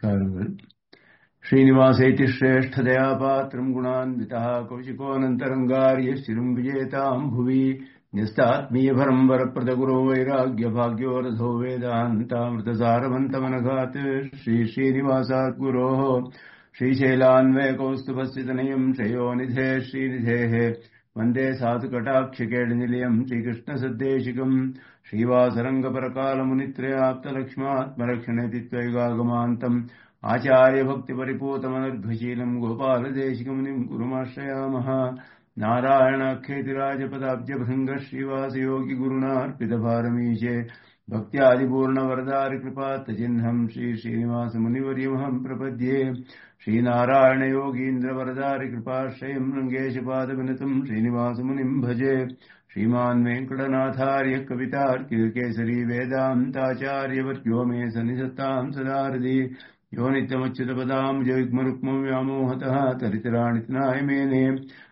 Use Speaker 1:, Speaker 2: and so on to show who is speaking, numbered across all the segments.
Speaker 1: कारुங்கள் श्रीनिवासेति श्रेष्ठदया पात्रम् गुणान्वितः कौशिकोऽनन्तरङ्गार्यश्चिरम् विजेताम् भुवि न्यस्तात्मीयभरम् वरप्रदगुरो वैराग्यभाग्यो रथो वेदान्तामृतसारवन्तमनघात् श्रीश्रीनिवासात् गुरोः श्रीशैलान्वयकौस्तुभस्थितनयम् श्रेयोनिधे श्रीनिधेः वन्दे साधुकटाक्षकेळनिलयम् श्रीकृष्णसद्देशिकम् श्रीवासरङ्गपरकालमुनित्रयाप्तलक्ष्मात्मरक्षणेति त्वैगागमान्तम् आचार्यभक्तिपरिपूतमनर्घशीलम् गोपालदेशिकमुनिम् गुरुमाश्रयामः नारायणाख्येतिराजपदाब्जभृङ्गः श्रीवासयोगिगुरुणार्पितभारमीशे भक्त्यादिपूर्णवरदारिकृपात्तचिह्नम् श्रीश्रीनिवासमुनिवर्यमहम् प्रपद्ये श्रीनारायणयोगीन्द्रवरदारिकृपाश्रयम् रङ्गेशपादविनतम् श्रीनिवासमुनिम् भजे श्रीमान् वेङ्कटनाथार्य कवितार्किकेसरी वेदान्ताचार्यवर्यो मे सन्निधत्ताम् सदारदि यो नित्यमुच्युतपदाम् जयुग्मरुक्मव्यामोहतः तरितराणितनाय मेने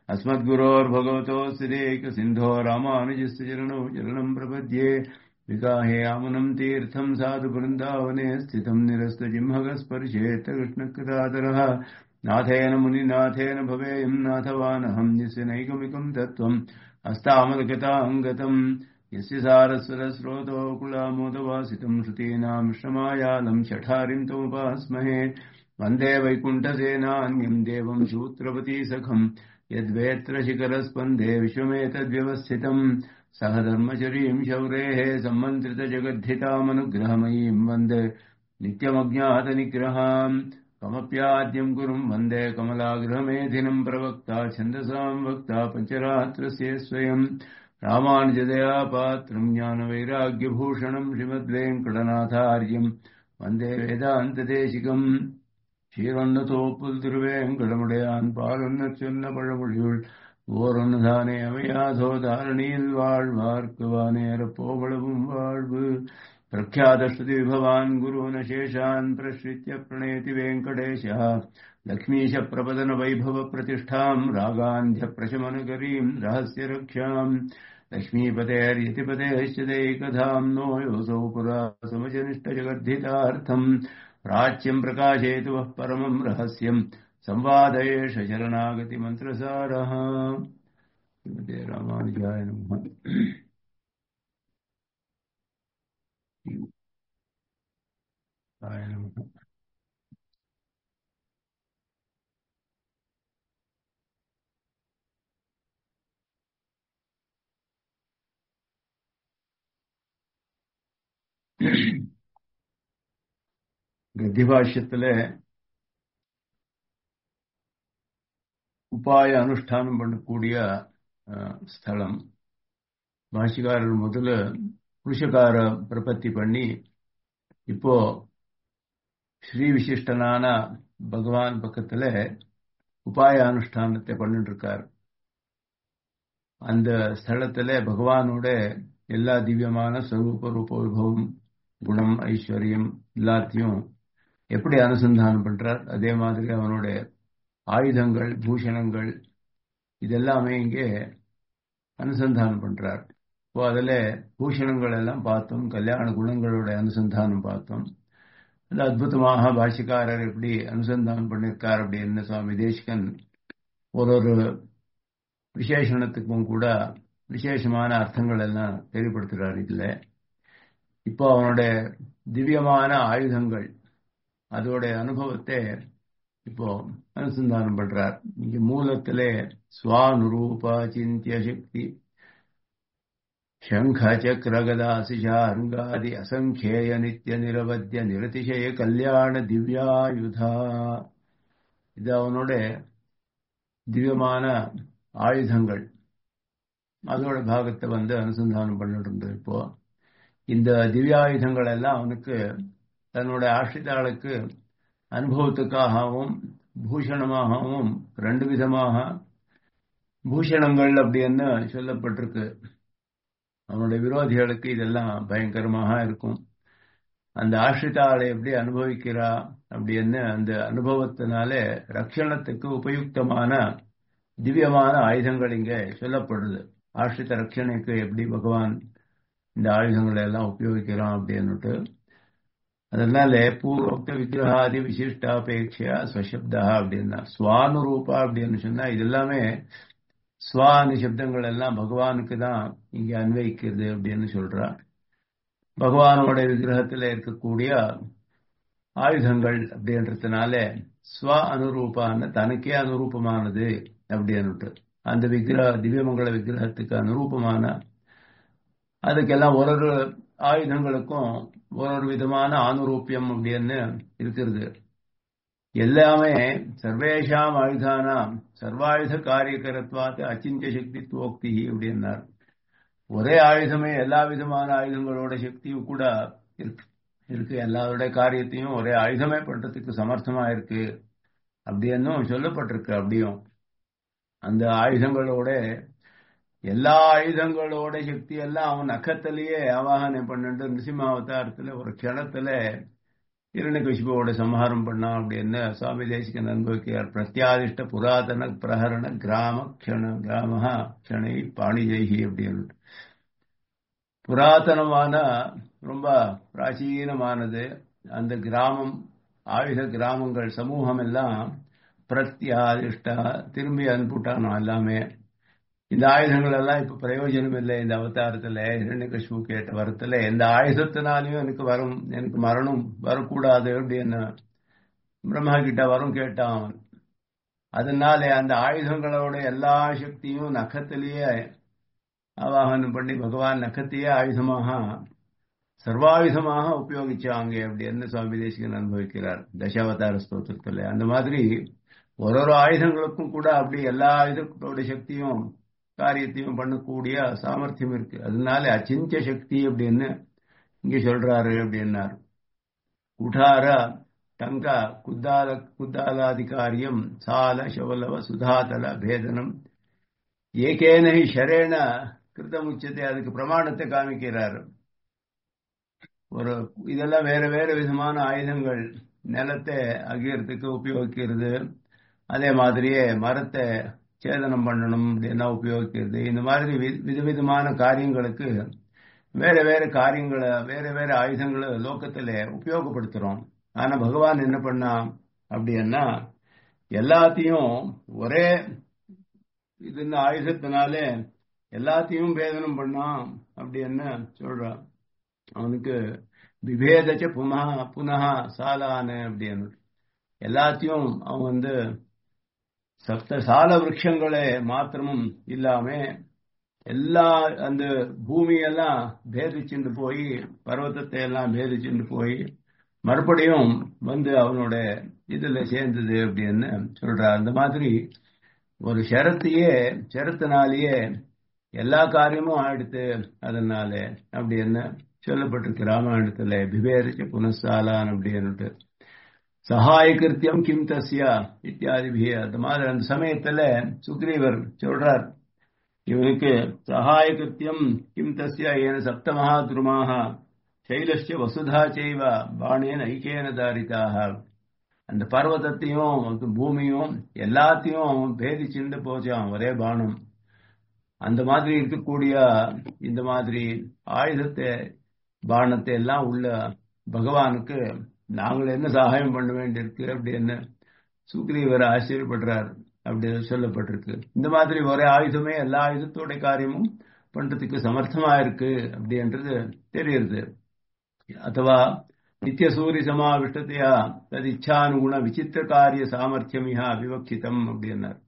Speaker 1: अस्मद्गुरोर्भगवतोऽस्तिदेकसिन्धो रामानुजस्य चरणौ चरणम् प्रपद्ये विगाहे आमनम् तीर्थम् साधु वृन्दावने स्थितम् निरस्तजिह्मगस्पर्शेत कृष्णकृतादरः नाथेन मुनिनाथेन भवेयम् नाथवानहम् यस्य नैकमिकम् तत्त्वम् अस्तामलगताङ्गतम् यस्य सारस्वरस्रोतो कुलामोदवासितम् श्रुतीनाम् श्रमायालम् शठारिम् तमुपास्महे वन्दे वैकुण्ठसेनान्यम् देवम् सूत्रवती सखम् यद्वेत्र शिखरस्पन्दे विश्वमेतद्व्यवस्थितम् सह धर्मचरीम् शौरेः सम्मन्त्रितजगद्धितामनुग्रहमयीम् वन्दे नित्यमज्ञातनिग्रहाम् कमप्याद्यम् गुरुम् वन्दे कमलागृहमेधिनम् प्रवक्ता छन्दसाम् वक्ता पञ्चरात्रस्य स्वयम् रामानुजदया पात्रम् ज्ञानवैराग्यभूषणम् श्रीमद्वेङ्कटनाथार्यम् वन्दे वेदान्तदेशिकम् சீரொன்னதோப்புல் திருவேங்கடமுடையான் பாலொன்ன சொன்ன பழமொழியுள் ஓரொன்னுதானே அமையாதோ தாரணியில் வாழ்வார்க்கு வானேற போவளவும் வாழ்வு प्रख्यातश्रुति विभवान् गुरून् शेषान् प्रश्रित्य प्रणेति वेङ्कटेशः लक्ष्मीशप्रपदनवैभवप्रतिष्ठाम् रागान्ध्यप्रशमनकरीम् रहस्य रक्षाम् लक्ष्मीपतेर्यतिपतेश्च दैकधाम् नो योऽसौ पुरा समजनिष्ठजगद्धितार्थम् प्राच्यम् प्रकाशयतु वः परमम् रहस्यम् संवादयेष शरणागतिमन्त्रसारः श्रीमते रामानुजाय नमः आय नमः கத்திபாஷ்யத்துல உபாய அனுஷ்டானம் பண்ணக்கூடிய ஸ்தலம் பாஷிகாரர் முதல்ல புருஷகார பிரபத்தி பண்ணி இப்போ ஸ்ரீ விசிஷ்டனான பகவான் பக்கத்துல உபாய அனுஷ்டானத்தை பண்ணிட்டு இருக்கார் அந்த ஸ்தலத்துல பகவானோட எல்லா திவ்யமான ஸ்வரூப ரூப விபவம் குணம் ஐஸ்வர்யம் எல்லாத்தையும் எப்படி அனுசந்தானம் பண்றார் அதே மாதிரி அவனோட ஆயுதங்கள் பூஷணங்கள் இதெல்லாமே இங்கே அனுசந்தானம் பண்றார் இப்போ அதில் பூஷணங்கள் எல்லாம் பார்த்தோம் கல்யாண குணங்களோட அனுசந்தானம் பார்த்தோம் அது அற்புதமாக பாஷிக்காரர் எப்படி அனுசந்தானம் பண்ணியிருக்கார் அப்படின்னு சுவாமி தேசிகன் ஒரு ஒரு விசேஷணத்துக்கும் கூட விசேஷமான அர்த்தங்கள் எல்லாம் தெளிவுபடுத்துறார் இதுல இப்போ அவனோட திவ்யமான ஆயுதங்கள் அதோட அனுபவத்தை இப்போ அனுசந்தானம் பண்றார் இங்க மூலத்திலே சுவானுரூபா சிந்திய சக்தி शङ्ख चक्रगदासिशार्ङ्गादि असङ्ख्येय नित्य निरवद्य निरतिशय கல்யாண திவ்யாயுதா இது அவனோட திவ்யமான ஆயுதங்கள் அதோட பாகத்தை வந்து அனுசந்தானம் பண்ணிட்டு இருந்தது இப்போ இந்த திவ்யாயுதங்கள் எல்லாம் அவனுக்கு தன்னோட ஆசிரிதாளுக்கு அனுபவத்துக்காகவும் பூஷணமாகவும் ரெண்டு விதமாக பூஷணங்கள் அப்படின்னு சொல்லப்பட்டிருக்கு அவனுடைய விரோதிகளுக்கு இதெல்லாம் பயங்கரமாக இருக்கும் அந்த ஆசிரிதாளை எப்படி அனுபவிக்கிறா அப்படின்னு அந்த அனுபவத்தினால ரட்சணத்துக்கு உபயுக்தமான திவ்யமான ஆயுதங்கள் இங்க சொல்லப்படுது ஆசிரித ரட்சணைக்கு எப்படி பகவான் இந்த ஆயுதங்களை எல்லாம் உபயோகிக்கிறான் அப்படின்னுட்டு அதனால பூர்வோக்த விக்கிரகாதி விசிஷ்டாபேட்சா ஸ்வசப்தா அப்படின்னா சுவானுரூபா அப்படின்னு சொன்னா இது எல்லாமே சுவானு சப்தங்கள் எல்லாம் பகவானுக்கு தான் இங்க அன்வைக்கிறது அப்படின்னு சொல்றா பகவானோட விக்கிரகத்துல இருக்கக்கூடிய ஆயுதங்கள் அப்படின்றதுனால ஸ்வ அனுரூபான தனக்கே அனுரூபமானது அப்படின்னுட்டு அந்த விக்கிரக திவ்யமங்கல விக்கிரகத்துக்கு அனுரூபமான அதுக்கெல்லாம் ஒரு ஒரு ஆயுதங்களுக்கும் ஒரு ஒரு விதமான ஆனுரூப்பியம் அப்படின்னு இருக்கிறது எல்லாமே சர்வேஷாம் ஆயுதானாம் சர்வாயுத காரியகரத்வாத்து அச்சிந்திய சக்தி துவோக்தி அப்படின்னார் ஒரே ஆயுதமே எல்லா விதமான ஆயுதங்களோட சக்தியும் கூட இருக்கு இருக்கு எல்லாருடைய காரியத்தையும் ஒரே ஆயுதமே பண்றதுக்கு சமர்த்தமா இருக்கு அப்படின்னும் சொல்லப்பட்டிருக்கு அப்படியும் அந்த ஆயுதங்களோட எல்லா ஆயுதங்களோட சக்தி எல்லாம் அவன் நக்கத்திலேயே ஆவாகனை பண்ணிட்டு நிருசிம்ம அவதாரத்துல ஒரு க்ஷணத்துல இரண்டகசிபோட சம்ஹாரம் பண்ணான் அப்படின்னு சுவாமி தேசிகன் அனுபவிக்கிறார் பிரத்யாதிஷ்ட புராதன பிரகரண கிராம க்ஷண கிராம க்ஷணை பாணிஜெய்கி அப்படின்னு புராதனமான ரொம்ப பிராச்சீனமானது அந்த கிராமம் ஆயுத கிராமங்கள் சமூகம் எல்லாம் பிரத்யாதிஷ்டா திரும்பி அனுப்பிட்டானோ எல்லாமே இந்த ஆயுதங்கள் எல்லாம் இப்ப பிரயோஜனம் இல்லை இந்த அவதாரத்துல இரண்யகஷ்மு கேட்ட வரத்துல எந்த ஆயுதத்தினாலையும் எனக்கு வரும் எனக்கு மரணம் வரக்கூடாது அப்படின்னு பிரம்மா கிட்ட வரும் கேட்டான் அவன் அதனால அந்த ஆயுதங்களோட எல்லா சக்தியும் நகத்திலேயே ஆவாகனம் பண்ணி பகவான் நகத்தையே ஆயுதமாக சர்வாயுதமாக உபயோகிச்சாங்க அப்படின்னு சுவாமி தேசிகன் அனுபவிக்கிறார் தசாவதார ஸ்தோத்திரத்துல அந்த மாதிரி ஒரு ஒரு ஆயுதங்களுக்கும் கூட அப்படி எல்லா ஆயுதத்தோட சக்தியும் காரியத்தையும் பண்ணக்கூடிய சாமர்த்தியம் இருக்கு அதனால அச்சிஞ்ச சக்தி அப்படின்னு இங்க சொல்றாரு அப்படின்னார் குடார டங்கா குத்தால குத்தாலாதிகாரியம் சால சவலவ சுதாதல பேதனம் ஏகேன ஷரேன கிருத்தமுச்சத்தை அதுக்கு பிரமாணத்தை காமிக்கிறார் ஒரு இதெல்லாம் வேற வேற விதமான ஆயுதங்கள் நிலத்தை அகியறதுக்கு உபயோகிக்கிறது அதே மாதிரியே மரத்தை சேதனம் பண்ணணும் அப்படின்னா உபயோகிக்கிறது இந்த மாதிரி விதவிதமான காரியங்களுக்கு வேற வேற காரியங்களை வேற வேற ஆயுதங்களை லோக்கத்துல உபயோகப்படுத்துறோம் ஆனா பகவான் என்ன பண்ணா அப்படின்னா எல்லாத்தையும் ஒரே இது ஆயுதத்தினால எல்லாத்தையும் பேதனம் பண்ணான் அப்படின்னு சொல்றான் அவனுக்கு விபேதச்ச புனः புனः சாலான அப்படின்னு எல்லாத்தையும் அவன் வந்து சப்த சால விரக்ஷங்களை மாத்திரமும் இல்லாம எல்லா அந்த பூமியெல்லாம் பேதிச்சுட்டு போய் பர்வத்தத்தை எல்லாம் பேதிச்சுட்டு போய் மறுபடியும் வந்து அவனோட இதுல சேர்ந்தது அப்படின்னு சொல்ற அந்த மாதிரி ஒரு ஷரத்தையே ஷரத்தினாலேயே எல்லா காரியமும் ஆயிடுத்து அதனால அப்படின்னு சொல்லப்பட்டிருக்கு ராமாயணத்துல பிபேரிச்ச புனசாலான் அப்படின்னுட்டு சகாய கிருத்தியம் கிம் தஸ்யா இத்தியாதி அந்த மாதிரி அந்த சமயத்துல சுக்ரீவர் சொல்றார் இவனுக்கு சகாய கிருத்தியம் கிம் தஸ்யா ஏன சப்தமஹா துருமாக சைலஸ்ய வசுதா செய்வ பாணேன ஐக்கியன தாரிதாக அந்த பர்வதத்தையும் பூமியும் எல்லாத்தையும் அவன் பேதிச்சுண்டு போச்சான் ஒரே பானம் அந்த மாதிரி இருக்கக்கூடிய இந்த மாதிரி ஆயுதத்தை பானத்தை எல்லாம் உள்ள பகவானுக்கு நாங்கள் என்ன சகாயம் பண்ண வேண்டியிருக்கு அப்படின்னு சுக்ரீவர் ஆச்சரியப்படுறார் அப்படி சொல்லப்பட்டிருக்கு இந்த மாதிரி ஒரே ஆயுதமே எல்லா ஆயுதத்தோட காரியமும் பண்றதுக்கு சமர்த்தமா இருக்கு அப்படின்றது தெரியுது அதுவா நித்திய சூரிய சமாவிஷ்டத்தையா தது இச்சானுகுண விசித்திர காரிய சாமர்த்தியமிகா அபிவக்ஷிதம் அப்படின்னார்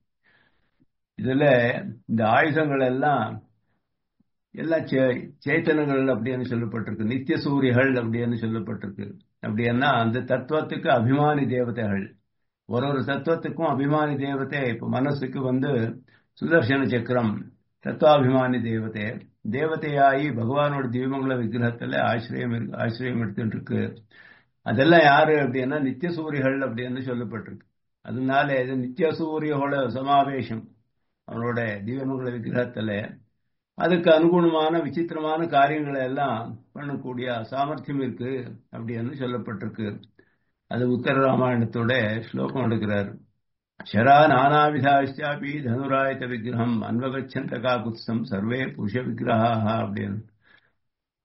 Speaker 1: இதுல இந்த ஆயுதங்கள் எல்லாம் எல்லா சேத்தனங்கள் அப்படின்னு சொல்லப்பட்டிருக்கு நித்திய சூரியகள் அப்படின்னு சொல்லப்பட்டிருக்கு அப்படின்னா அந்த தத்துவத்துக்கு அபிமானி தேவதைகள் ஒரு ஒரு தத்துவத்துக்கும் அபிமானி தேவதை இப்ப மனசுக்கு வந்து சுதர்சன சக்கரம் தத்துவாபிமானி தேவதை தேவதையாகி பகவானோட தீபமங்கல விக்கிரகத்துல ஆசிரியம் ஆசிரியம் எடுத்துட்டு இருக்கு அதெல்லாம் யாரு அப்படின்னா நித்திய சூரியகள் அப்படின்னு சொல்லப்பட்டிருக்கு அதனால இது நித்திய சூரியோட சமாவேசம் அவனோட தீபமங்கல விக்கிரகத்துல அதுக்கு அனுகுணமான விசித்திரமான காரியங்களை எல்லாம் பண்ணக்கூடிய சாமர்த்தியம் இருக்கு அப்படின்னு சொல்லப்பட்டிருக்கு அது உத்தர ராமாயணத்தோட ஸ்லோகம் எடுக்கிறார் ஷரா நானாவிதாச்சாபி தனுராயத்த விக்கிரகம் அன்வகச்சந்த காகுத்சம் சர்வே புருஷ விக்கிரகா அப்படின்னு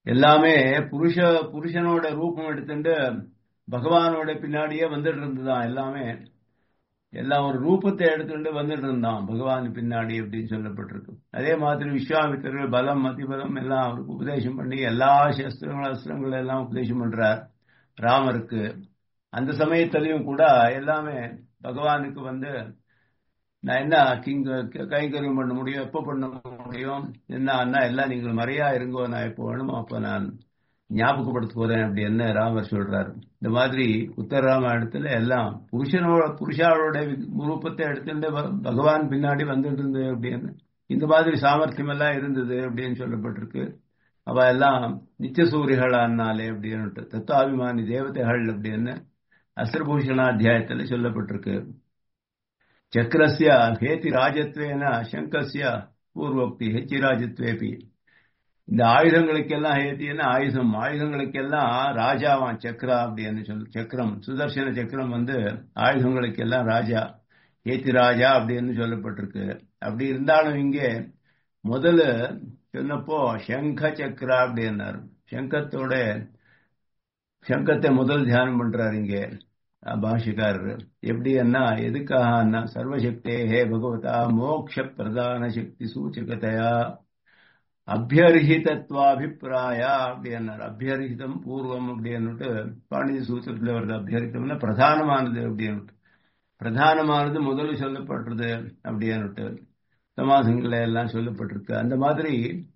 Speaker 1: எல்லாமே புருஷ புருஷனோட ரூபம் எடுத்துட்டு பகவானோட பின்னாடியே வந்துட்டு இருந்துதான் எல்லாமே எல்லாம் ஒரு ரூபத்தை எடுத்துட்டு வந்துட்டு இருந்தான் பகவான் பின்னாடி அப்படின்னு சொல்லப்பட்டிருக்கு அதே மாதிரி விஸ்வாமித்திரர் பலம் மதிபலம் எல்லாம் அவருக்கு உபதேசம் பண்ணி எல்லா சஸ்திரங்கள் அஸ்திரங்கள் எல்லாம் உபதேசம் பண்றார் ராமருக்கு அந்த சமயத்திலையும் கூட எல்லாமே பகவானுக்கு வந்து நான் என்ன கிங்க கைங்கரியம் பண்ண முடியும் எப்போ பண்ண முடியும் என்ன அண்ணா எல்லாம் நீங்கள் மறையா இருங்கோ நான் எப்போ வேணுமோ அப்போ நான் ஞாபகப்படுத்த போறேன் அப்படி என்ன ராமர் சொல்றாரு இந்த மாதிரி உத்தரராமாயணத்துல எல்லாம் புருஷனோட புருஷாவோட ரூபத்தை எடுத்துட்டு பகவான் பின்னாடி வந்துட்டு இருந்தது அப்படின்னு இந்த மாதிரி சாமர்த்தியம் எல்லாம் இருந்தது அப்படின்னு சொல்லப்பட்டிருக்கு அவ எல்லாம் நித்திய சூரியர்களானாலே அப்படின்னு தத்துவாபிமானி தேவதைகள் அப்படின்னு அஸ்திரபூஷணாத்தியாயத்துல சொல்லப்பட்டிருக்கு சக்கரஸ்ய ஹேதி ராஜத்வேன சங்கஸ்ய பூர்வோக்தி ஹெச்சி ராஜத்வேபி இந்த ஆயுதங்களுக்கெல்லாம் ஹேத்தின்னு ஆயுதம் ஆயுதங்களுக்கெல்லாம் ராஜாவான் சக்கரா அப்படின்னு சொல்லு சக்கரம் சுதர்சன சக்கரம் வந்து ஆயுதங்களுக்கெல்லாம் ராஜா ஏத்தி ராஜா அப்படின்னு சொல்லப்பட்டிருக்கு அப்படி இருந்தாலும் இங்கே முதல்ல சொன்னப்போ சங்க சக்கரா அப்படின்னாரு சங்கத்தோட சங்கத்தை முதல் தியானம் பண்றாரு இங்கே பாஷிக்காரர் எப்படி என்ன எதுக்காக சர்வசக்தே ஹே பகவதா மோக்ஷ பிரதான சக்தி சூச்சகத்தையா அபியர்ஹிதத்வாபிப்பிராய அப்படின்னார் அபியர்ஹிதம் பூர்வம் அப்படின்னுட்டு பாண்டிய சூத்திரத்தில் வருது அபியர்ஹிதம்னா பிரதானமானது அப்படின்னுட்டு பிரதானமானது முதல்ல சொல்லப்படுறது அப்படின்னுட்டு சமாசங்களை எல்லாம் சொல்லப்பட்டிருக்கு அந்த மாதிரி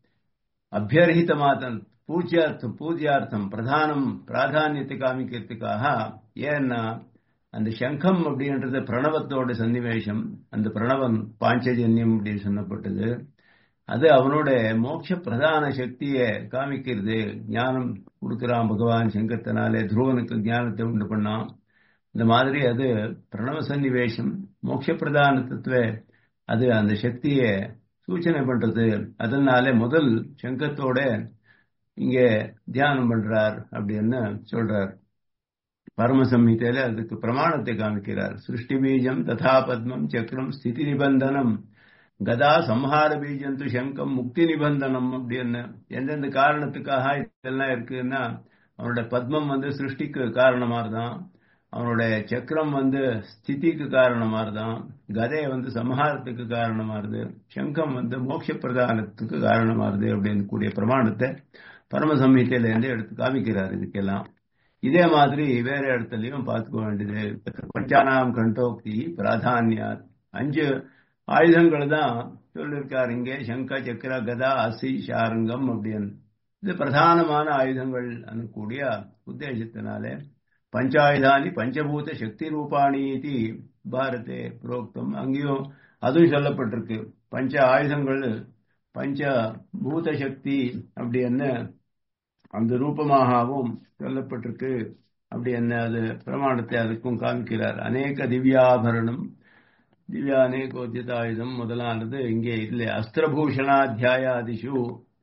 Speaker 1: அபியர்ஹிதமாதன் பூஜ்யார்த்தம் பூஜ்யார்த்தம் பிரதானம் பிராதானியத்தை காமிக்கிறதுக்காக ஏன்னா அந்த சங்கம் அப்படின்றது பிரணவத்தோட சன்னிவேஷம் அந்த பிரணவம் பாஞ்சஜன்யம் அப்படின்னு சொல்லப்பட்டது அது அவனோட மோட்ச பிரதான சக்தியை காமிக்கிறது ஞானம் கொடுக்கிறான் பகவான் சங்கத்தினாலே துருவனுக்கு ஞானத்தை உண்டு பண்ணான் இந்த மாதிரி அது பிரணவ சன்னிவேஷம் மோட்ச பிரதான தத்துவ அது அந்த சக்தியை சூச்சனை பண்றது அதனால முதல் சங்கத்தோட இங்கே தியானம் பண்றார் அப்படின்னு சொல்றார் பரமசம்ஹிதையில அதுக்கு பிரமாணத்தை காமிக்கிறார் சிருஷ்டி பீஜம் ததா பத்மம் சக்கரம் ஸ்திதி நிபந்தனம் கதா சம்ஹார பீஜந்து சங்கம் முக்தி நிபந்தனம் அப்படின்னு எந்தெந்த காரணத்துக்காக இதெல்லாம் இருக்குன்னா அவனோட பத்மம் வந்து சிருஷ்டிக்கு காரணமா இருந்தான் அவனோட சக்கரம் வந்து ஸ்திதிக்கு காரணமா இருந்தான் கதை வந்து சம்ஹாரத்துக்கு காரணமா இருது சங்கம் வந்து மோட்ச பிரதானத்துக்கு காரணமா இருது அப்படின்னு கூடிய பிரமாணத்தை பரமசம்ஹிதையில இருந்து எடுத்து காமிக்கிறார் இதுக்கெல்லாம் இதே மாதிரி வேற இடத்துலயும் பார்த்துக்க வேண்டியது பஞ்சானாம் கண்டோக்தி பிராதானியா அஞ்சு ஆயுதங்கள் தான் சொல்லியிருக்காரு இங்கே சங்க சக்கர கதா அசி ஷாரங்கம் அப்படின்னு இது பிரதானமான ஆயுதங்கள் கூடிய உத்தேசத்தினாலே பஞ்சாயுதானி பஞ்சபூத சக்தி ரூபாணி இது பாரதே புரோக்தம் அங்கேயும் அதுவும் சொல்லப்பட்டிருக்கு பஞ்ச ஆயுதங்கள் பஞ்ச பூத சக்தி அப்படின்னு அந்த ரூபமாகவும் சொல்லப்பட்டிருக்கு அப்படி என்ன அது பிரமாணத்தை அதுக்கும் காமிக்கிறார் அநேக திவ்யாபரணம் திவ்யா அநேகோத்தியதாயுதம் முதலானது இங்கே இல்லை அஸ்திரபூஷணாத்தியாயாதிஷு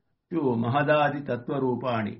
Speaker 1: மகதாதி தத்துவரூபாணி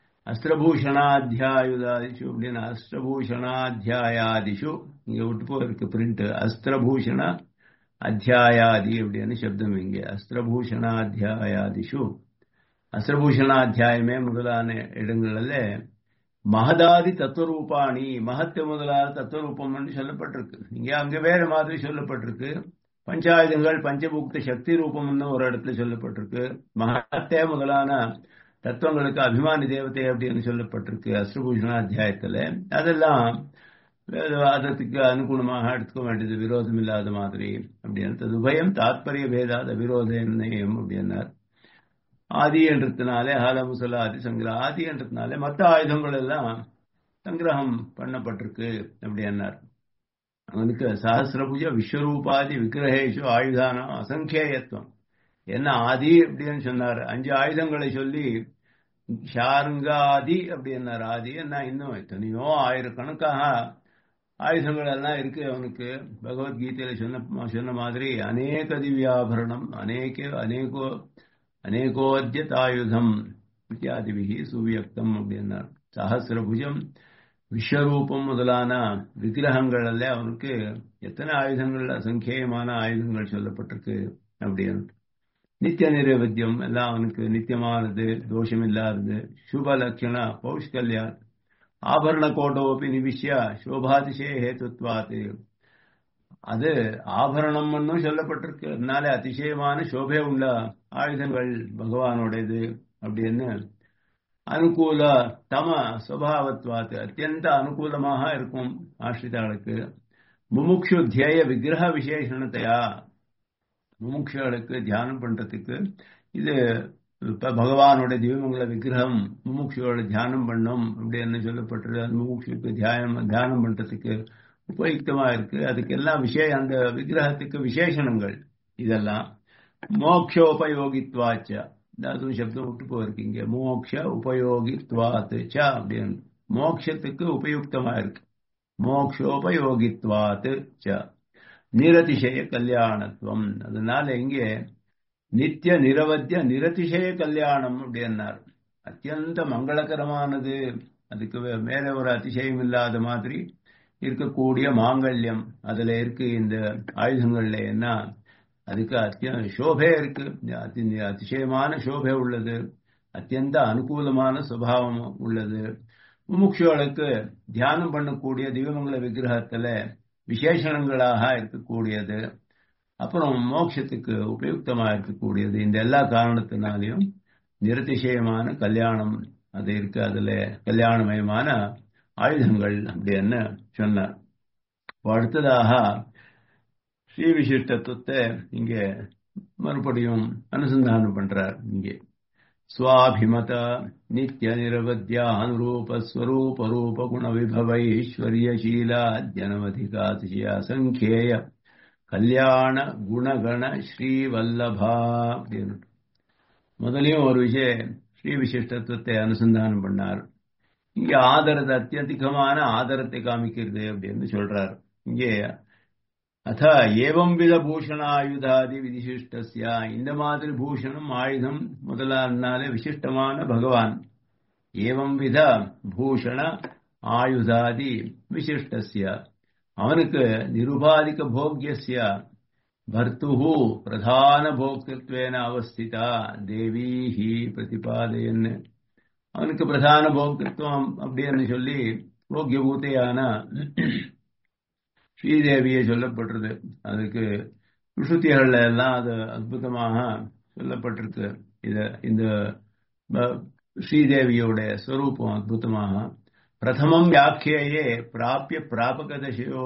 Speaker 1: அஸ்திரபூஷணாத்தியாயுதாதிஷு அப்படின்னு அஸ்திரபூஷணாத்தியாயாதிஷு இங்க விட்டு போயிருக்கு பிரிண்ட் அஸ்திரபூஷண அத்தியாயாதி அப்படின்னு சப்தம் இங்கே அஸ்திரபூஷணாத்தியாயாதிஷு அஸ்திரபூஷணாத்தியாயமே முதலான இடங்களில் மகதாதி தத்துவரூபாணி மகத்து முதலான தத்துவரூபம் சொல்லப்பட்டிருக்கு இங்கே அங்க வேற மாதிரி சொல்லப்பட்டிருக்கு பஞ்சாயுதங்கள் பஞ்சபூக்த சக்தி ரூபம்னு ஒரு இடத்துல சொல்லப்பட்டிருக்கு மகத்தே முதலான தத்துவங்களுக்கு அபிமானி தேவதை அப்படின்னு சொல்லப்பட்டிருக்கு அஸ்திரபூஷண அத்தியாயத்துல அதெல்லாம் வேதவாதத்துக்கு அனுகுணமாக எடுத்துக்க வேண்டியது விரோதம் இல்லாத மாதிரி அப்படின்னு உபயம் தாத்பரிய பேதாத விரோத நிர்ணயம் அப்படின்னார் ஆதி என்றதுனாலே ஹாலமுசல ஆதி சங்கிரக ஆதி என்றதுனாலே மற்ற ஆயுதங்கள் எல்லாம் சங்கிரகம் பண்ணப்பட்டிருக்கு அப்படின்னார் அவனுக்கு சஹசிரபுஜ விஸ்வரூபாதி விக்கிரகேஷு ஆயுதானம் அசங்கேயத்துவம் என்ன ஆதி அப்படின்னு சொன்னார் அஞ்சு ஆயுதங்களை சொல்லி ஷாருங்காதி அப்படின்னார் ஆதி என்ன இன்னும் எத்தனையோ ஆயிரக்கணக்காக ஆயுதங்கள் எல்லாம் இருக்கு அவனுக்கு பகவத்கீதையில சொன்ன சொன்ன மாதிரி அநேக திவ்யாபரணம் அநேக அநேகோ அநேகோத்தியதாயுதம் இத்தியாதிபிகி சுவியக்தம் அப்படின்னார் சஹசிரபுஜம் விஸ்வரூபம் முதலான விக்கிரகங்கள்ல அவனுக்கு எத்தனை ஆயுதங்கள் அசங்கேயமான ஆயுதங்கள் சொல்லப்பட்டிருக்கு அப்படின்னு நித்திய நிரவத்தியம் எல்லாம் அவனுக்கு நித்தியமானது தோஷம் இல்லாதது சுப லட்சண பௌஷ்கல்யா ஆபரண கோட்டோப்பி நிவிஷ்ய சோபாதிசய ஹேத்துவாத்து அது ஆபரணம்னு சொல்லப்பட்டிருக்கு அதனால அதிசயமான சோபை உள்ள ஆயுதங்கள் பகவானுடையது அப்படின்னு அனுகூல தம சுவாவத்வாத்து அத்தியந்த அனுகூலமாக இருக்கும் ஆசிரிதாளுக்கு முமுக்ஷு தியேய விக்கிரக விசேஷணத்தையா முமுட்சுகளுக்கு தியானம் பண்றதுக்கு இது இப்ப பகவானோட திவ்யமங்கல விக்கிரகம் முமுட்சுவோட தியானம் பண்ணும் அப்படின்னு சொல்லப்பட்டிருக்கு அந்த முமுட்சுக்கு தியானம் தியானம் பண்றதுக்கு உபயுக்தமா இருக்கு அதுக்கு எல்லாம் விஷய அந்த விக்கிரகத்துக்கு விசேஷணங்கள் இதெல்லாம் மோக்ஷோபயோகித்வாச்ச அதுவும் சப்தம் விட்டு போயிருக்கீங்க மோக்ஷ உபயோகித்வாத்து ச அப்படின்னு மோக்ஷத்துக்கு உபயுக்தமா இருக்கு மோக்ஷோபயோகித்வாத்து ச நிரதிசய கல்யாணத்துவம் அதனால இங்கே நித்திய நிரவத்திய நிரதிசய கல்யாணம் அப்படின்னார் அத்தியந்த மங்களகரமானது அதுக்கு மேல ஒரு அதிசயம் இல்லாத மாதிரி இருக்கக்கூடிய மாங்கல்யம் அதுல இருக்கு இந்த ஆயுதங்கள்ல என்ன அதுக்கு அத்திய சோபை இருக்கு அதிசயமான சோபை உள்ளது அத்தியந்த அனுகூலமான சுபாவம் உள்ளது முமுட்சுகளுக்கு தியானம் பண்ணக்கூடிய திவ்யமங்கல விக்கிரகத்துல விசேஷணங்களாக இருக்கக்கூடியது அப்புறம் மோட்சத்துக்கு உபயுக்தமா இருக்கக்கூடியது இந்த எல்லா காரணத்தினாலையும் நிரதிசயமான கல்யாணம் அது இருக்கு அதுல கல்யாணமயமான ஆயுதங்கள் அப்படின்னு சொன்னார் அடுத்ததாக ஸ்ரீ விசிஷ்டத்துவத்தை இங்க மறுபடியும் அனுசந்தானம் பண்றார் இங்கே स्वाभिमत नित्य निरवध्यानुरूप स्वरूप रूप गुण विभवैश्वर्यशीलाद्यनवधिकातिशय संख्येय கல்யாண குணகண ஸ்ரீவல்லபா அப்படின்னு முதலையும் ஒரு விஷய ஸ்ரீ விசிஷ்டத்துவத்தை அனுசந்தானம் பண்ணார் இங்கே ஆதரத்தை அத்தியதிகமான ஆதரத்தை காமிக்கிறது அப்படின்னு சொல்றார் இங்கே அத ஏவம் வித பூஷணாயுதாதி விதிசிஷ்டஸ்யா இந்த மாதிரி பூஷணம் ஆயுதம் முதலானாலே விசிஷ்டமான பகவான் ஏவம் வித பூஷண ஆயுதாதி விசிஷ்டஸ்ய அவனுக்கு நிருபாதிக போக்கியஸ்ய பர்த்துஹு பிரதான போக்திருத்வேன அவஸ்திதா தேவீஹி பிரதிபாதையன் அவனுக்கு பிரதான போக்திருத்துவம் அப்படின்னு சொல்லி போக்கியபூத்தையான ஸ்ரீதேவியை சொல்லப்பட்டிருக்கு அதுக்கு விசுத்திகள்ல எல்லாம் அது அற்புதமாக சொல்லப்பட்டிருக்கு இத இந்த ஸ்ரீதேவியோட ஸ்வரூபம் அற்புதமாக பிரதமம் வியாக்கியே பிராப்பிய பிராபகதசையோ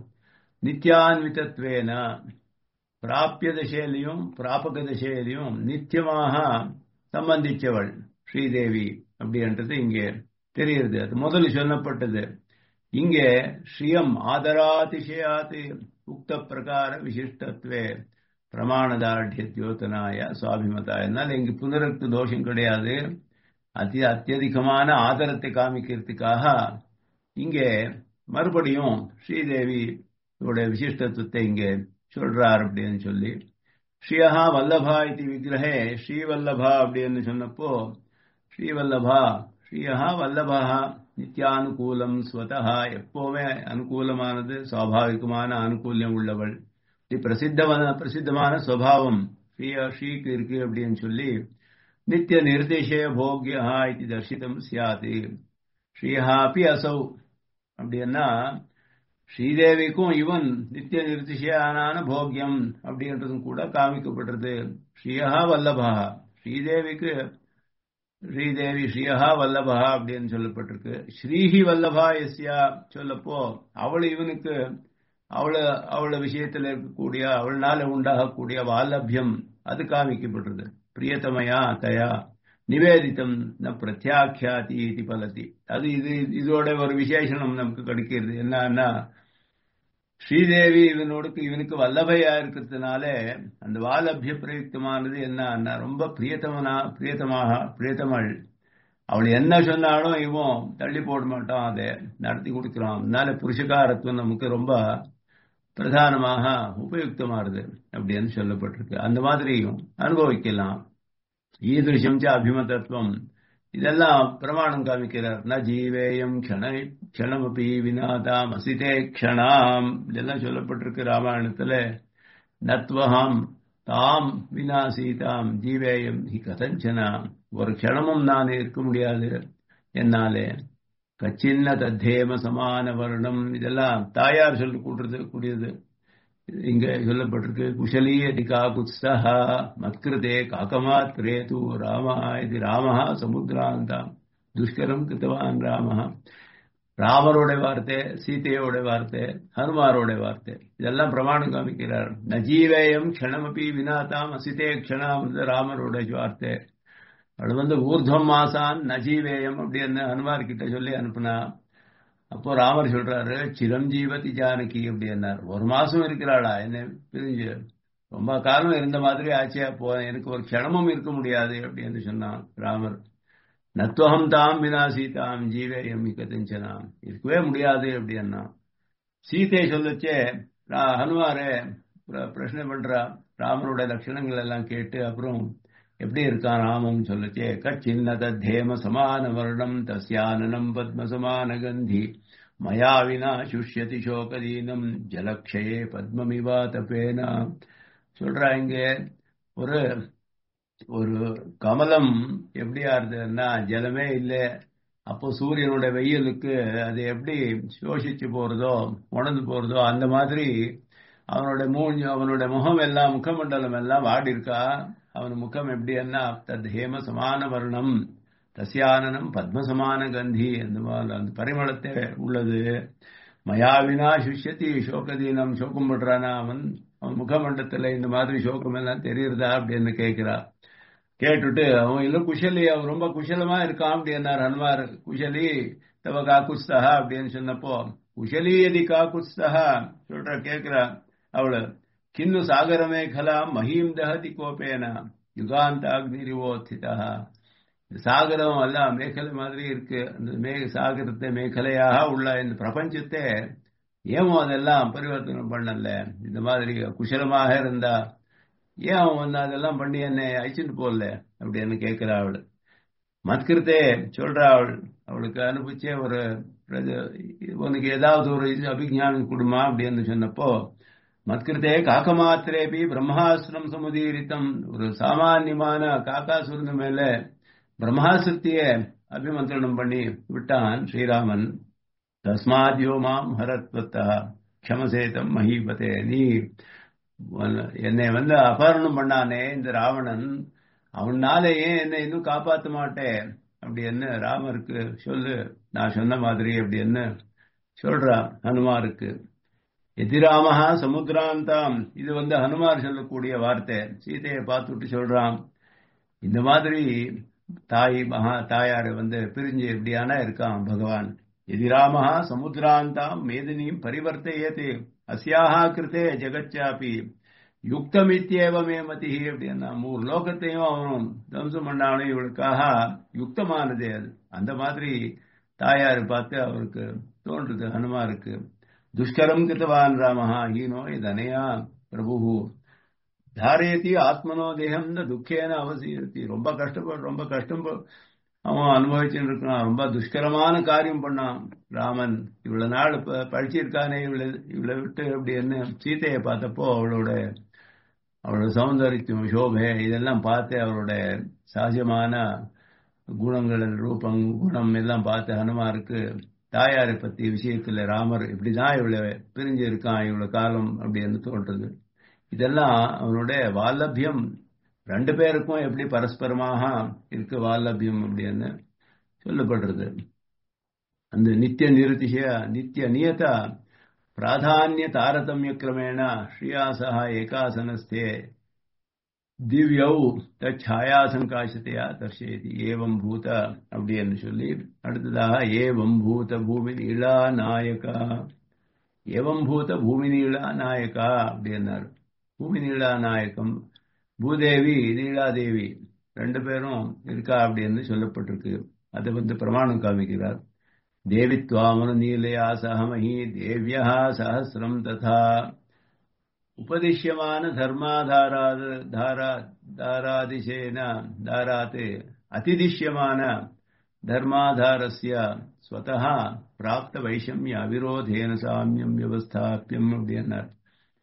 Speaker 1: நித்தியான்விதத்வேன பிராப்பிய தசையிலையும் பிராபக தசையிலையும் நித்தியமாக சம்பந்திச்சவள் ஸ்ரீதேவி அப்படின்றது இங்கே தெரியுது அது முதல் சொல்லப்பட்டது இங்கே ஸ்ரீயம் ஆதராதிசயாத் உக்த பிரகார விசிஷ்டத்வே பிரமாணதார்டிய தியோத்தனாய சுவாபிமதா என்னால் இங்கு புனருக்கு தோஷம் கிடையாது அதி அத்தியதிகமான ஆதரத்தை காமிக்கிறதுக்காக இங்கே மறுபடியும் ஸ்ரீதேவி விசிஷ்டத்துவத்தை இங்கே சொல்றார் அப்படின்னு சொல்லி ஸ்ரீயஹா வல்லபா இது விக்கிரகே ஸ்ரீவல்லபா அப்படின்னு சொன்னப்போ ஸ்ரீவல்லபா ஸ்ரீயஹா வல்லபா நித்தியானுகூலம் ஸ்வதா எப்பவுமே அனுகூலமானது சுவாபாவிகமான அனுகூல்யம் உள்ளவள் பிரசித்தமான பிரசித்தமான சுவாவம் ஸ்ரீ ஸ்ரீக்கு இருக்கு அப்படின்னு சொல்லி நித்திய நிர்தேசய போக்யா இது தர்சிதம் சியாது ஸ்ரீஹாப்பி அசௌ அப்படின்னா ஸ்ரீதேவிக்கும் இவன் நித்திய நிர்திசையான போக்கியம் அப்படின்றதும் கூட காமிக்கப்பட்டது ஸ்ரீயா வல்லபா ஸ்ரீதேவிக்கு ஸ்ரீதேவி ஸ்ரீயா வல்லபா அப்படின்னு சொல்லப்பட்டிருக்கு ஸ்ரீஹி வல்லபா எஸ்யா சொல்லப்போ அவள் இவனுக்கு அவள அவள விஷயத்தில் இருக்கக்கூடிய அவள்னால உண்டாகக்கூடிய வால்லபியம் அது காமிக்கப்பட்டது பிரியத்தமையா தயா நிவேதித்தம் ந பிரத்யாக்கியாதி இது பலத்தி அது இது இதோட ஒரு விசேஷனம் நமக்கு கிடைக்கிறது என்னன்னா ஸ்ரீதேவி இவனோடுக்கு இவனுக்கு வல்லபையா இருக்கிறதுனால அந்த வாலபிய பிரயுக்தமானது என்ன ரொம்ப பிரியத்தமனா பிரியத்தமாக பிரியத்தமள் அவள் என்ன சொன்னாலும் இவன் தள்ளி போட மாட்டான் அதை நடத்தி கொடுக்கிறான் அதனால புருஷகாரத்துவம் நமக்கு ரொம்ப பிரதானமாக உபயுக்தமாறுது அப்படின்னு சொல்லப்பட்டிருக்கு அந்த மாதிரியும் அனுபவிக்கலாம் ஈதிருஷம் ச அபிமதத்துவம் இதெல்லாம் பிரமாணம் காமிக்கிறார் ந ஜீவேயம் க்ஷண க்ஷணமபி வினாதாம் அசிதே க்ஷணாம் இதெல்லாம் சொல்லப்பட்டிருக்கு ராமாயணத்துல நத்வஹாம் தாம் வினா சீதாம் ஜீவேயம் ஹி கதஞ்சனா ஒரு க்ஷணமும் நான் இருக்க முடியாது என்னாலே கச்சின்ன தத்தேம சமான வருணம் இதெல்லாம் தாயார் சொல்லி கூட்டுறது கூடியது இங்க சொல்லப்பட்டிருக்கு குஷலீய திகா குத்ஸ்தா மத்கிருதே காக்கமாத்ரே தூ ராமா இது ராமஹா சமுத்திராந்தாம் துஷ்கரம் கிருத்தவான் ராமஹா ராமரோட வார்த்தை சீதையோட வார்த்தை ஹனுமாரோட வார்த்தை இதெல்லாம் பிரமாணம் காமிக்கிறார் நஜீவேயம் க்ஷணமபி வினாதாம் அசிதே க்ஷணாம் ராமரோட வார்த்தை அது வந்து ஊர்துவம் மாசான் நஜீவேயம் அப்படின்னு ஹனுமார் கிட்ட சொல்லி அனுப்புனா அப்போ ராமர் சொல்றாரு சிரஞ்சீவதி ஜானகி அப்படின்னார் ஒரு மாசம் இருக்கிறாளா என்ன பிரிஞ்சு ரொம்ப காலம் இருந்த மாதிரி ஆச்சே போ எனக்கு ஒரு க்ஷணமும் இருக்க முடியாது அப்படின்னு சொன்னான் ராமர் நத்துவகம் தாம் வினா சீதாம் ஜீவேயம் கதஞ்சனாம் இருக்கவே முடியாது அப்படின்னா சீதை சொல்லச்சே ஹனுமாரே பிரச்சனை பண்றா ராமனோட லட்சணங்கள் எல்லாம் கேட்டு அப்புறம் எப்படி இருக்கான் ராமன் சொல்லச்சே கச்சின்ன தத்தேம சமான வர்ணம் தஸ்யானனம் பத்ம சமான கந்தி மயா வினா சுஷ்யதி சோகதீனம் ஜலக்ஷயே பத்மமிவா தபேனா சொல்றா இங்க ஒரு ஒரு கமலம் எப்படியா இருந்ததுன்னா ஜலமே இல்லை அப்போ சூரியனுடைய வெயிலுக்கு அது எப்படி சோசிச்சு போறதோ உணர்ந்து போறதோ அந்த மாதிரி அவனுடைய மூஞ்சி அவனுடைய முகம் எல்லாம் முகமண்டலம் எல்லாம் வாடி இருக்கா அவன் முகம் எப்படி என்ன தத் ஹேம சமான வர்ணம் தசியானனம் பத்மசமான கந்தி அந்த மாதிரி அந்த பரிமளத்தை உள்ளது மயாவினா சுஷ்யத்தி சோகதீனம் சோகம் பண்றானா அவன் அவன் முகமண்டத்துல இந்த மாதிரி சோகம் எல்லாம் தெரியுறதா அப்படின்னு கேட்கிறா கேட்டுட்டு அவன் இல்ல குஷலி அவன் ரொம்ப குஷலமா இருக்கான் அப்படின்னார் ஹனுமார் குஷலி தவ காக்குஸ்தா அப்படின்னு சொன்னப்போ குஷலி எதி காக்குஸ்தா சொல்ற கேட்கிறா அவளு கிண்ணு சாகரமேகலா மஹீம் தஹதி கோபேன யுகாந்தாக்னிரிவோத்திதா சாகரம் எல்லாம் மேகலை மாதிரி இருக்கு அந்த மே சாகரத்தை மேகலையாக உள்ள இந்த பிரபஞ்சத்தை ஏமோ அதெல்லாம் பரிவர்த்தனை பண்ணல இந்த மாதிரி குஷலமாக இருந்தா ஏன் அவன் வந்து அதெல்லாம் பண்ணி என்னை அழிச்சுட்டு போடல அப்படின்னு கேட்கிறா அவள் மத்கிருத்தே சொல்றா அவள் அவளுக்கு அனுப்பிச்சே ஒரு உனக்கு ஏதாவது ஒரு அபிஜானம் கொடுமா அப்படின்னு சொன்னப்போ மத்கிருத்தே காக்கமாத்திரேபி பிரம்மாஸ்திரம் சமுதீரித்தம் ஒரு சாமானியமான காக்காசுரன் மேல பிரம்மாஸ்திரத்தையே அபிமந்திரணம் பண்ணி விட்டான் ஸ்ரீராமன் தஸ்மாத்யோ மாம் ஹரத்வத்தா க்ஷமசேதம் மஹீபதே நீ என்னை வந்து அபகரணம் பண்ணானே இந்த ராவணன் அவனால ஏன் என்னை இன்னும் காப்பாற்ற மாட்டேன் அப்படி என்ன ராமருக்கு சொல்லு நான் சொன்ன மாதிரி அப்படி என்ன சொல்றா ஹனுமாருக்கு எதிராமஹா சமுத்திராந்தாம் இது வந்து ஹனுமார் சொல்லக்கூடிய வார்த்தை சீதையை பார்த்துட்டு சொல்றான் இந்த மாதிரி தாய் மகா தாயார் வந்து பிரிஞ்சு எப்படியானா இருக்கான் பகவான் எதிராமஹா சமுத்திராந்தாம் மேதினியும் பரிவர்த்தையது அஸ்யாஹா கிருத்தே ஜெகச்சாப்பி யுக்தமித்யேவமே மதி அப்படின்னா மூணு லோகத்தையும் அவனும் தம்சம் பண்ணாலும் இவளுக்காக யுக்தமானதே அது அந்த மாதிரி தாயார் பார்த்து அவருக்கு தோன்றுது ஹனுமாருக்கு துஷ்கரம் கிருத்தவான் ராமஹா ஹீனோ இதனையா பிரபு தாரயத்தி ஆத்மனோ தேகம் துக்கேன அவசியத்தி ரொம்ப கஷ்டப்படு ரொம்ப கஷ்டம் அவன் அனுபவிச்சுட்டு இருக்கான் ரொம்ப துஷ்கரமான காரியம் பண்ணான் ராமன் இவ்வளவு நாள் படிச்சிருக்கானே இவ்வளவு இவ்வளவு விட்டு அப்படி என்ன சீதையை பார்த்தப்போ அவளோட அவளோட சௌந்தரியம் சோபை இதெல்லாம் பார்த்து அவரோட சகஜமான குணங்கள் ரூபம் குணம் எல்லாம் பார்த்து ஹனுமாருக்கு தாயாரை பத்தி விஷயத்துல ராமர் இப்படிதான் இவ்வளவு பிரிஞ்சு இருக்கான் இவ்வளவு காலம் அப்படின்னு தோன்றது இதெல்லாம் அவனுடைய வால்லபியம் ரெண்டு பேருக்கும் எப்படி பரஸ்பரமாக இருக்கு வால்லபியம் அப்படின்னு சொல்லப்படுறது அந்த நித்திய நிருதிஷய நித்திய நியத பிராதானிய தாரதமிய கிரமேண ஸ்ரீயாசா ஏகாசனஸ்தே திவ்யௌ தச்சாயாசங்காசத்தையா தர்ஷயதி ஏவம் பூத அப்படின்னு சொல்லி அடுத்ததாக ஏவம் பூத பூமி இளா நாயகா ஏவம் பூத பூமி நீளா நாயகா அப்படின்னாரு பூமி நீளா நாயகம் பூதேவி நீலாதேவி ரெண்டு பேரும் இருக்கா அப்படின்னு சொல்லப்பட்டிருக்கு அதை வந்து பிரமாணம் காமிக்கிறார் தேவித்வாமனு நீலையா சகமஹி தேவியா சஹசிரம் ததா உபதிஷ்யமான தர்மாதாராத் தாரா தாராதிசேன தாராத் அதிதிஷ்யமான தர்மாதாரஸ்ய ஸ்வதः பிராப்த வைஷமிய அவிரோதேன சாமியம் வியவஸ்தாப்பியம் அப்படின்னார்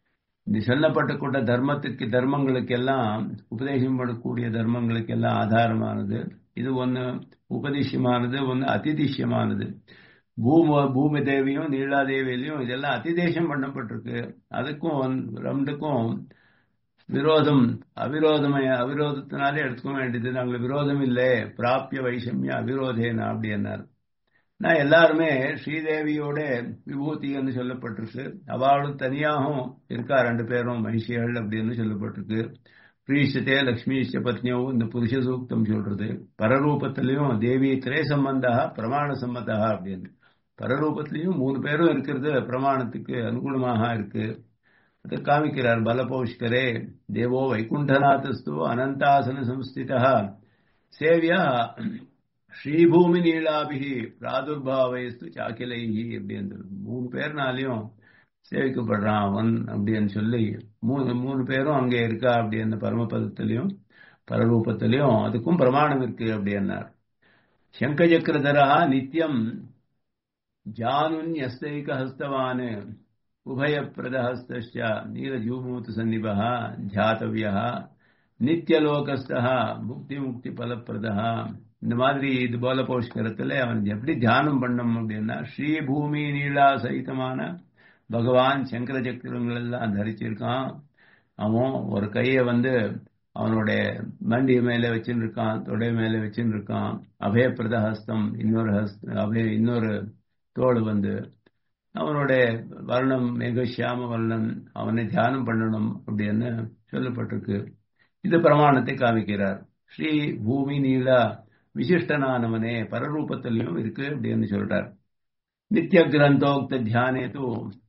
Speaker 1: இந்த சொல்லப்பட்ட கூட்ட தர்மத்துக்கு தர்மங்களுக்கெல்லாம் உபதேசம் பண்ணக்கூடிய தர்மங்களுக்கெல்லாம் ஆதாரமானது இது ஒன்று உபதிஷ்யமானது ஒன்று அதிதிஷ்யமானது பூம பூமி தேவியும் நீலாதேவியிலையும் இதெல்லாம் அதிதேசம் பண்ணப்பட்டிருக்கு அதுக்கும் ரெண்டுக்கும் விரோதம் அவிரோதமய அவிரோதத்தினாலே எடுத்துக்க வேண்டியது நாங்கள் விரோதம் இல்லை பிராப்பிய வைஷமிய அவிரோதேனா அப்படி என்னார் நான் எல்லாருமே ஸ்ரீதேவியோட விபூதின்னு சொல்லப்பட்டிருக்கு அவளும் தனியாகவும் இருக்கா ரெண்டு பேரும் மனுஷிகள் அப்படின்னு சொல்லப்பட்டிருக்கு பிரீஷத்தே லக்ஷ்மிஷ்ட பத்னியும் இந்த புருஷ சூக்தம் சொல்றது பரரூபத்திலையும் தேவி திரே சம்பந்தா பிரமாண சம்மதா அப்படின்னு பரரூபத்திலையும் மூணு பேரும் இருக்கிறது பிரமாணத்துக்கு அனுகுணமாக இருக்கு அதை காமிக்கிறார் பலபௌஷ்கரே தேவோ வைகுண்டநாதஸ்து அனந்தாசன சம்ஸ்திதா சேவியா ஸ்ரீபூமி நீளாபிகி பிராதுர்பாவயஸ்து சாக்கிலைஹி அப்படின்னு மூணு பேர்னாலையும் சேவிக்கப்படுறான் அவன் அப்படின்னு சொல்லி மூணு மூணு பேரும் அங்கே இருக்கா அப்படின்னு பரமபதத்திலையும் பரரூபத்திலையும் அதுக்கும் பிரமாணம் இருக்கு அப்படின்னார் சங்கச்சக்கரதரா நித்தியம் ஜானுன்யஸ்தைக ஹஸ்தவான் உபயப்பிரதஹஸ்த நீலஜூமூத்து சன்னிபா ஜாத்தவியா நித்தியலோகஸ்தா முக்தி முக்தி பலப்பிரதா இந்த மாதிரி இது போல போஷ்கரத்தில் அவன் எப்படி தியானம் பண்ணும் அப்படின்னா ஸ்ரீ பூமி நீலா சகிதமான பகவான் சங்கர சக்கரங்கள் எல்லாம் தரிச்சிருக்கான் அவன் ஒரு கையை வந்து அவனுடைய மண்டி மேல வச்சுன்னு இருக்கான் தொடை மேல வச்சுன்னு இருக்கான் அபயப்பிரத ஹஸ்தம் இன்னொரு ஹஸ்த அபய இன்னொரு தோடு வந்து அவனுடைய வர்ணம் மிகசியாம வர்ணம் அவனை தியானம் பண்ணணும் அப்படின்னு சொல்லப்பட்டிருக்கு இது பிரமாணத்தை காமிக்கிறார் ஸ்ரீ பூமி நீலா விசிஷ்டனானவனே பரரூபத்திலையும் இருக்கு அப்படின்னு சொல்றார் நித்திய கிரந்தோக்த தியானே தூ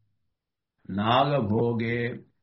Speaker 1: நாகபோகே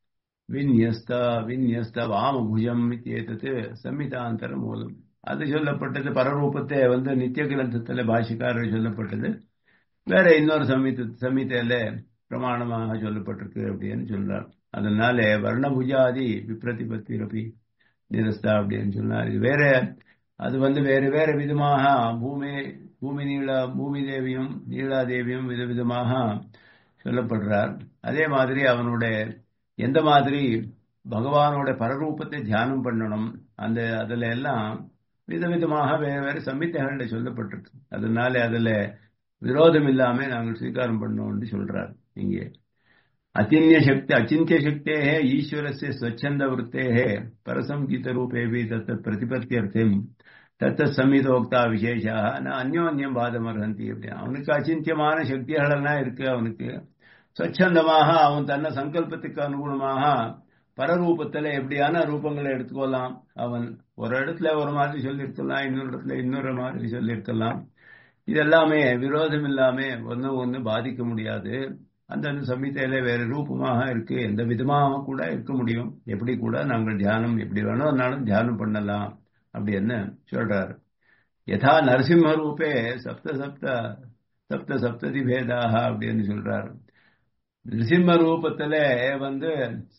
Speaker 1: விநியஸ்த விநியஸ்த வாமபுஜம் ஏத்தது சம்மிதாந்தர மூலம் அது சொல்லப்பட்டது பரரூபத்தை வந்து நித்திய கிரந்தத்துல பாஷிக்காரர் சொல்லப்பட்டது வேற இன்னொரு சமித சமிதையில பிரமாணமாக சொல்லப்பட்டிருக்கு அப்படின்னு சொல்றார் அதனால வர்ணபுஜாதி விப்ரதிபத்தி ரபி நிரஸ்தா அப்படின்னு சொன்னார் இது வேற அது வந்து வேறு வேறு விதமாக பூமி பூமி நீளா பூமி தேவியும் நீலா தேவியும் விதவிதமாக சொல்லப்படுறார் அதே மாதிரி அவனுடைய எந்த மாதிரி பகவானோட பரரூபத்தை தியானம் பண்ணணும் அந்த அதுல எல்லாம் விதவிதமாக வேறு வேறு சம்மித்தைகள்ல சொல்லப்பட்டிருக்கு அதனால அதுல விரோதம் இல்லாம நாங்கள் ஸ்வீகாரம் பண்ணோம்னு சொல்றார் இங்கே அத்தியன்ய சக்தி அச்சிந்திய சக்தே ஈஸ்வரஸ்ய ஸ்வச்சந்த விற்பே பரசங்கீத ரூபேபி தத்த பிரதிபத்தியர்த்தம் தத்த சம்மிதோக்தா விசேஷா நான் அந்யோன்யம் பாதமர்ஹந்தி அப்படி அவனுக்கு அச்சிந்தியமான சக்திகளெல்லாம் இருக்கு அவனுக்கு ஸ்வச்சந்தமாக அவன் தன்னை சங்கல்பத்துக்கு அனுகுணமாக பரரூபத்துல எப்படியான ரூபங்களை எடுத்துக்கொள்ளலாம் அவன் ஒரு இடத்துல ஒரு மாதிரி சொல்லியிருக்கலாம் இன்னொரு இடத்துல இன்னொரு மாதிரி சொல்லியிருக்கலாம் இதெல்லாமே விரோதம் இல்லாம ஒன்னு ஒன்னு பாதிக்க முடியாது அந்தந்த சமயத்தில வேற ரூபமாக இருக்கு எந்த விதமாக கூட இருக்க முடியும் எப்படி கூட நாங்கள் தியானம் எப்படி வேணும்னாலும் தியானம் பண்ணலாம் அப்படின்னு சொல்றாரு யதா நரசிம்ம ரூபே சப்த சப்த சப்த சப்ததி பேதாக அப்படின்னு சொல்றாரு நிருசிம்ம ரூபத்துல வந்து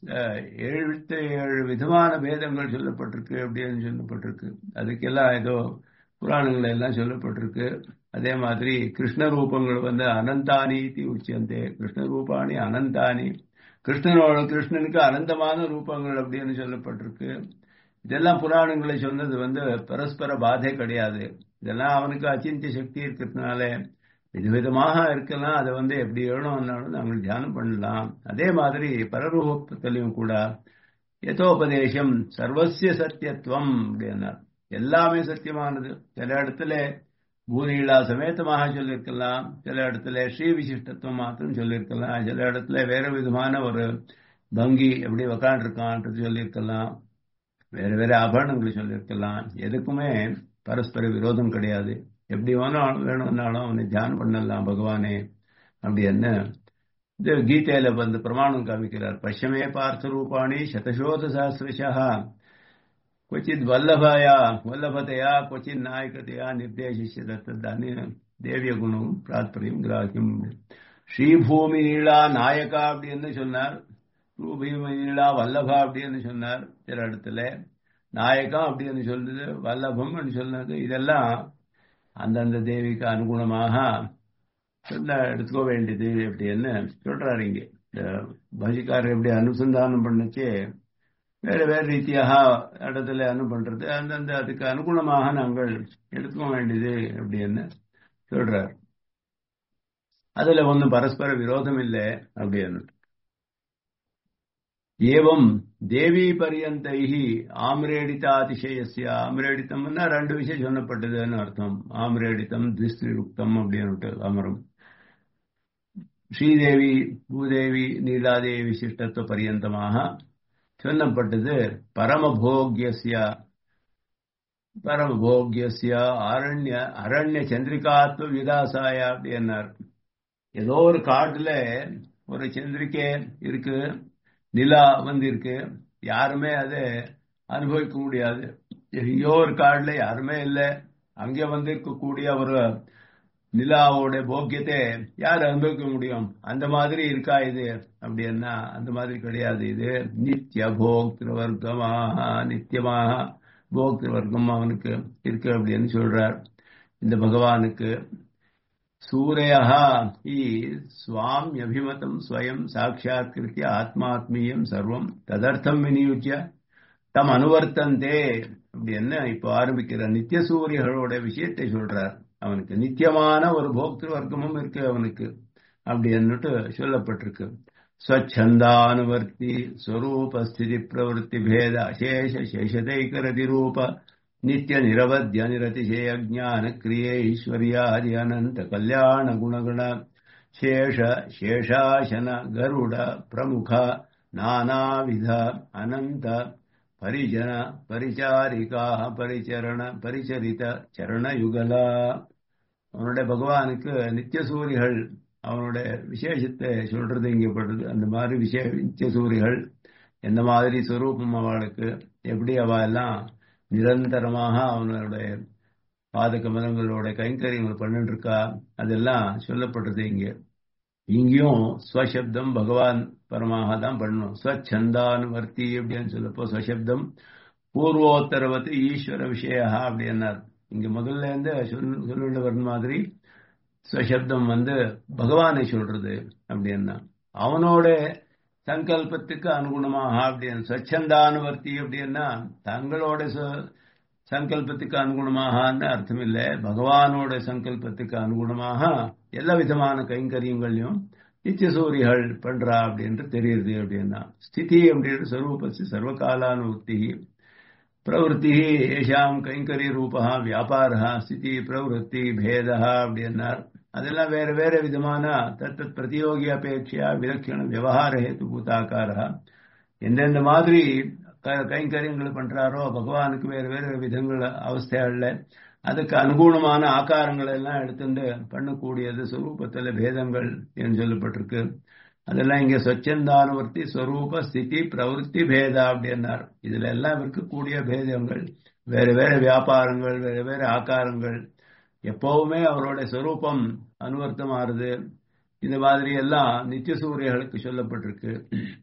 Speaker 1: எழுபத்தி ஏழு விதமான பேதங்கள் சொல்லப்பட்டிருக்கு அப்படின்னு சொல்லப்பட்டிருக்கு அதுக்கெல்லாம் ஏதோ புராணங்கள் எல்லாம் சொல்லப்பட்டிருக்கு அதே மாதிரி கிருஷ்ண ரூபங்கள் வந்து அனந்தானி உச்சந்தே கிருஷ்ண ரூபாணி அனந்தானி கிருஷ்ணனோட கிருஷ்ணனுக்கு அனந்தமான ரூபங்கள் அப்படின்னு சொல்லப்பட்டிருக்கு இதெல்லாம் புராணங்களை சொன்னது வந்து பரஸ்பர பாதை கிடையாது இதெல்லாம் அவனுக்கு அச்சிந்திய சக்தி இருக்கிறதுனால விதவிதமாக இருக்கலாம் அதை வந்து எப்படி வேணும்னாலும் நாங்கள் தியானம் பண்ணலாம் அதே மாதிரி பரரூபத்திலையும் கூட யதோபதேசம் சர்வசிய சத்தியத்துவம் அப்படின்னார் எல்லாமே சத்தியமானது சில இடத்துல பூனிலா சமேதமாக சொல்லியிருக்கலாம் சில இடத்துல ஸ்ரீ விசிஷ்டத்துவம் மாத்திரம் சொல்லியிருக்கலாம் சில இடத்துல வேற விதமான ஒரு பங்கி எப்படி உக்காண்டிருக்கான்றது சொல்லியிருக்கலாம் வேற வேற ஆபரணங்களை சொல்லியிருக்கலாம் எதுக்குமே பரஸ்பர விரோதம் கிடையாது எப்படி வேணாலும் வேணும்னாலும் அவனை தியானம் பண்ணலாம் பகவானே அப்படி என்ன இது கீதையில வந்து பிரமாணம் காமிக்கிறார் பஷ்யமே பார்த்த ரூபாணி சதசோத சஹசிரஷா क्वचित् वल्लभया वल्लभतया क्वचित् नायकतया निर्देशिष्य தத்தானே தேவிய குணம் பிராத்பரியம் கிராக்கியம் ஸ்ரீபூமி நீளா நாயகா அப்படின்னு சொன்னார் பூமி நீளா வல்லபா அப்படின்னு சொன்னார் சில இடத்துல நாயகம் அப்படின்னு சொல்றது வல்லபம் சொன்னது இதெல்லாம் அந்தந்த தேவிக்கு அனுகுணமாக சொல்ல எடுத்துக்க வேண்டியது அப்படின்னு சொல்றாரு இங்கே இந்த பாஷிக்காரர் எப்படி அனுசந்தானம் பண்ணுச்சு வேற வேற ரீதியாக இடத்துல அனு பண்றது அந்தந்த அதுக்கு அனுகுணமாக நாங்கள் எடுத்துக்க வேண்டியது அப்படின்னு சொல்றார் அதுல ஒன்றும் பரஸ்பர விரோதம் இல்லை அப்படின்னு ஏவம் தேவி பரியந்தைஹி ஆம்ரேடிதாதிசயசிய ஆம்ரேடித்தம்னா ரெண்டு விஷயம் சொல்லப்பட்டதுன்னு அர்த்தம் ஆம்ரேடித்தம் திஸ்திருக்தம் அப்படின்னு அமரும் ஸ்ரீதேவி பூதேவி நீலாதேவி விசிஷ்டத்துவ பரியந்தமாக சொல்லப்பட்டது பரமபோகியசிய பரமபோகியசிய அரண்ய அரண்ய சந்திரிகாத்வ விதாசாய அப்படின்னார் ஏதோ ஒரு காட்டுல ஒரு சந்திரிக்கை இருக்கு நிலா வந்து இருக்கு யாருமே அதை அனுபவிக்க முடியாது எங்கேயோ ஒரு காடுல யாருமே இல்லை அங்கே வந்து இருக்கக்கூடிய ஒரு நிலாவோட போக்கியத்தை யார் அனுபவிக்க முடியும் அந்த மாதிரி இருக்கா இது அப்படின்னா அந்த மாதிரி கிடையாது இது நித்திய போக்திரு வர்க்கமாக நித்தியமாக போக்திரு வர்க்கம் அவனுக்கு இருக்கு அப்படின்னு சொல்றார் இந்த பகவானுக்கு சூரையா சுவாமியபிமதம் ஸ்வயம் சாட்சாத்கிருத்திய ஆத்மாத்மீயம் சர்வம் ததர்த்தம் விநியுச்சிய தம் அனுவர்த்தந்தே அப்படி என்ன இப்போ ஆரம்பிக்கிற நித்திய சூரியர்களோட விஷயத்தை சொல்றார் அவனுக்கு நித்தியமான ஒரு போக்திரு வர்க்கமும் இருக்கு அவனுக்கு அப்படி என்னட்டு சொல்லப்பட்டிருக்கு ஸ்வச்சந்தானுவர்த்தி ஸ்வரூபஸ்திதி பிரவருத்தி பேத அசேஷ சேஷதைகரதி ரூப நித்திய நிரவத்ய நிரதிசய ஜான கிரியே ஈஸ்வர்யாதி அனந்த கல்யாண குணகுண சேஷ சேஷாசன கருட பிரமுக நானாவித அனந்த பரிஜன பரிச்சாரிகா பரிச்சரண பரிச்சரித சரணயுகலா அவனுடைய பகவானுக்கு நித்திய சூரிகள் அவனுடைய விசேஷத்தை சொல்றது இங்கே படுறது அந்த மாதிரி விசே நித்திய சூரிகள் எந்த மாதிரி ஸ்வரூபம் அவளுக்கு எப்படி அவ எல்லாம் நிரந்தரமாக அவனுடைய பாத கமலங்களோட கைங்கரியங்கள் பண்ணிட்டு இருக்கா அதெல்லாம் சொல்லப்பட்டது இங்கே இங்கேயும் ஸ்வசப்தம் பகவான் பரமாக தான் பண்ணணும் ஸ்வச்சந்தானுவர்த்தி அப்படின்னு சொல்லப்போ ஸ்வசப்தம் பூர்வோத்தரவத்து ஈஸ்வர விஷயா அப்படின்னார் இங்க முதல்ல இருந்து சொல்லிட்டு வர மாதிரி ஸ்வசப்தம் வந்து பகவானை சொல்றது அப்படின்னா அவனோட சங்கல்பத்துக்கு அனுகுணமாக அப்படின்னு ஸ்வச்சந்தானுவர்த்தி அப்படின்னா தங்களோட சங்கல்பத்துக்கு அனுகுணமாகன்னு அர்த்தம் இல்லை பகவானோட சங்கல்பத்துக்கு அனுகுணமாக எல்லா விதமான கைங்கரியங்களையும் நித்தியசூரிகள் பண்றா அப்படின்ட்டு தெரியுது அப்படின்னா ஸ்திதி அப்படின்ற ஸ்வரூபசி சர்வகாலானுவர்த்தி பிரவருத்தி ஏஷாம் கைங்கரிய ரூபா வியாபாரா ஸ்திதி பிரவருத்தி பேதா அப்படின்னார் அதெல்லாம் வேற வேற விதமான தத்தத் பிரதியோகி அபேட்சையா விலட்சண விவகார ஹேத்து பூதாக்காரா எந்தெந்த மாதிரி கைங்கரியங்களை பண்றாரோ பகவானுக்கு வேறு வேறு விதங்கள் அவஸ்தைகள்ல அதுக்கு அனுகூலமான ஆக்காரங்கள் எல்லாம் எடுத்துட்டு பண்ணக்கூடியது ஸ்வரூபத்தில் பேதங்கள் என்று சொல்லப்பட்டிருக்கு அதெல்லாம் இங்க சொச்சந்தானுவர்த்தி ஸ்வரூப ஸ்திதி பிரவருத்தி பேதா அப்படின்னார் இதுல எல்லாம் இருக்கக்கூடிய பேதங்கள் வேறு வேறு வியாபாரங்கள் வேறு வேறு ஆக்காரங்கள் எப்பவுமே அவரோட ஸ்வரூபம் அனுவர்த்தமாறுது இந்த மாதிரி எல்லாம் நித்திய சூரியர்களுக்கு சொல்லப்பட்டிருக்கு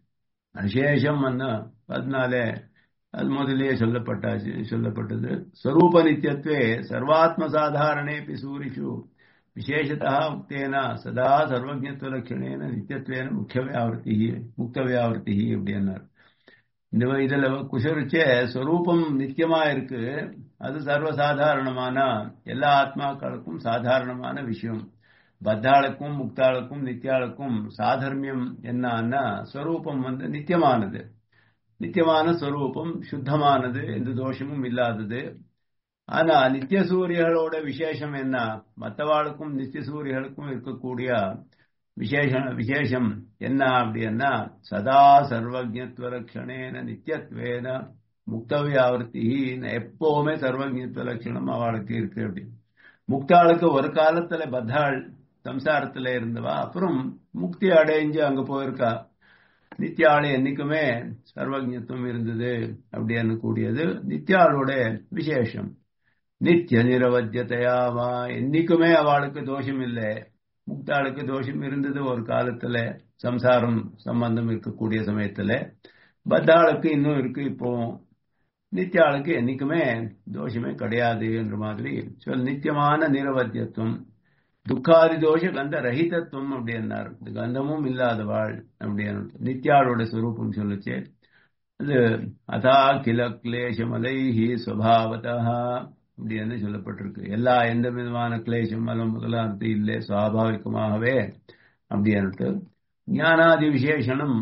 Speaker 1: விசேஷம் அதனாலே அது முதலே சொல்லப்பட்டாச்சு சொல்லப்பட்டது ஸ்வரூப நித்தியத்வே சர்வாத்ம சாதாரணே சூரிஷு விசேஷத்தா உக்தேன சதா சர்வஜத்வ லட்சணேன நித்தியத்வேன முக்கிய வியாவர்த்தி முக்த வியாவர்த்தி அப்படின்னார் இந்த இதுல குசரிச்சே ஸ்வரூபம் நித்தியமா இருக்கு அது சர்வசாதாரணமான எல்லா ஆத்மாக்களுக்கும் சாதாரணமான விஷயம் பத்தாளுக்கும் முக்தாளுக்கும் நித்தியாளுக்கும் சாதர்மியம் என்னன்னா ஸ்வரூபம் வந்து நித்தியமானது நித்தியமான ஸ்வரூபம் சுத்தமானது எந்த தோஷமும் இல்லாதது ஆனா நித்திய சூரியர்களோட விசேஷம் என்ன மற்றவாளுக்கும் நித்திய சூரியர்களுக்கும் இருக்கக்கூடிய விசேஷ விசேஷம் என்ன அப்படின்னா சதா சர்வஜத்வ லட்சணேன நித்தியத்வேன முக்தவியாவர்த்தி எப்பவுமே சர்வஜத்வ லட்சணம் அவளுக்கு இருக்கு அப்படி முக்தாளுக்கு ஒரு காலத்துல பத்தாள் சம்சாரத்துல இருந்தவா அப்புறம் முக்தி அடைஞ்சு அங்க போயிருக்கா நித்யாளு என்னைக்குமே சர்வஜத்துவம் இருந்தது அப்படின்னு கூடியது நித்யாளோட விசேஷம் நித்திய நிரவத்தியத்தையாவா என்னைக்குமே அவளுக்கு தோஷம் இல்லை முக்தாளுக்கு தோஷம் இருந்தது ஒரு காலத்துல சம்சாரம் சம்பந்தம் இருக்கக்கூடிய சமயத்துல பத்தாளுக்கு இன்னும் இருக்கு இப்போ நித்தியாளுக்கு என்னைக்குமே தோஷமே கிடையாது என்ற மாதிரி சொல் நித்தியமான நிரவத்தியத்துவம் துக்காதி தோஷ கந்த ரஹிதத்துவம் அப்படின்னார் இந்த கந்தமும் இல்லாதவாள் அப்படின்னு நித்யாளோட சுரூபம் சொல்லுச்சு அது அதா கில கிளேசமலைஹி சுவாவதா அப்படின்னு சொல்லப்பட்டிருக்கு எல்லா எந்த விதமான கிளேசம் மலம் முதலானது இல்லை சுவாபாவிகமாகவே அப்படின்ட்டு ஞானாதி விசேஷனம்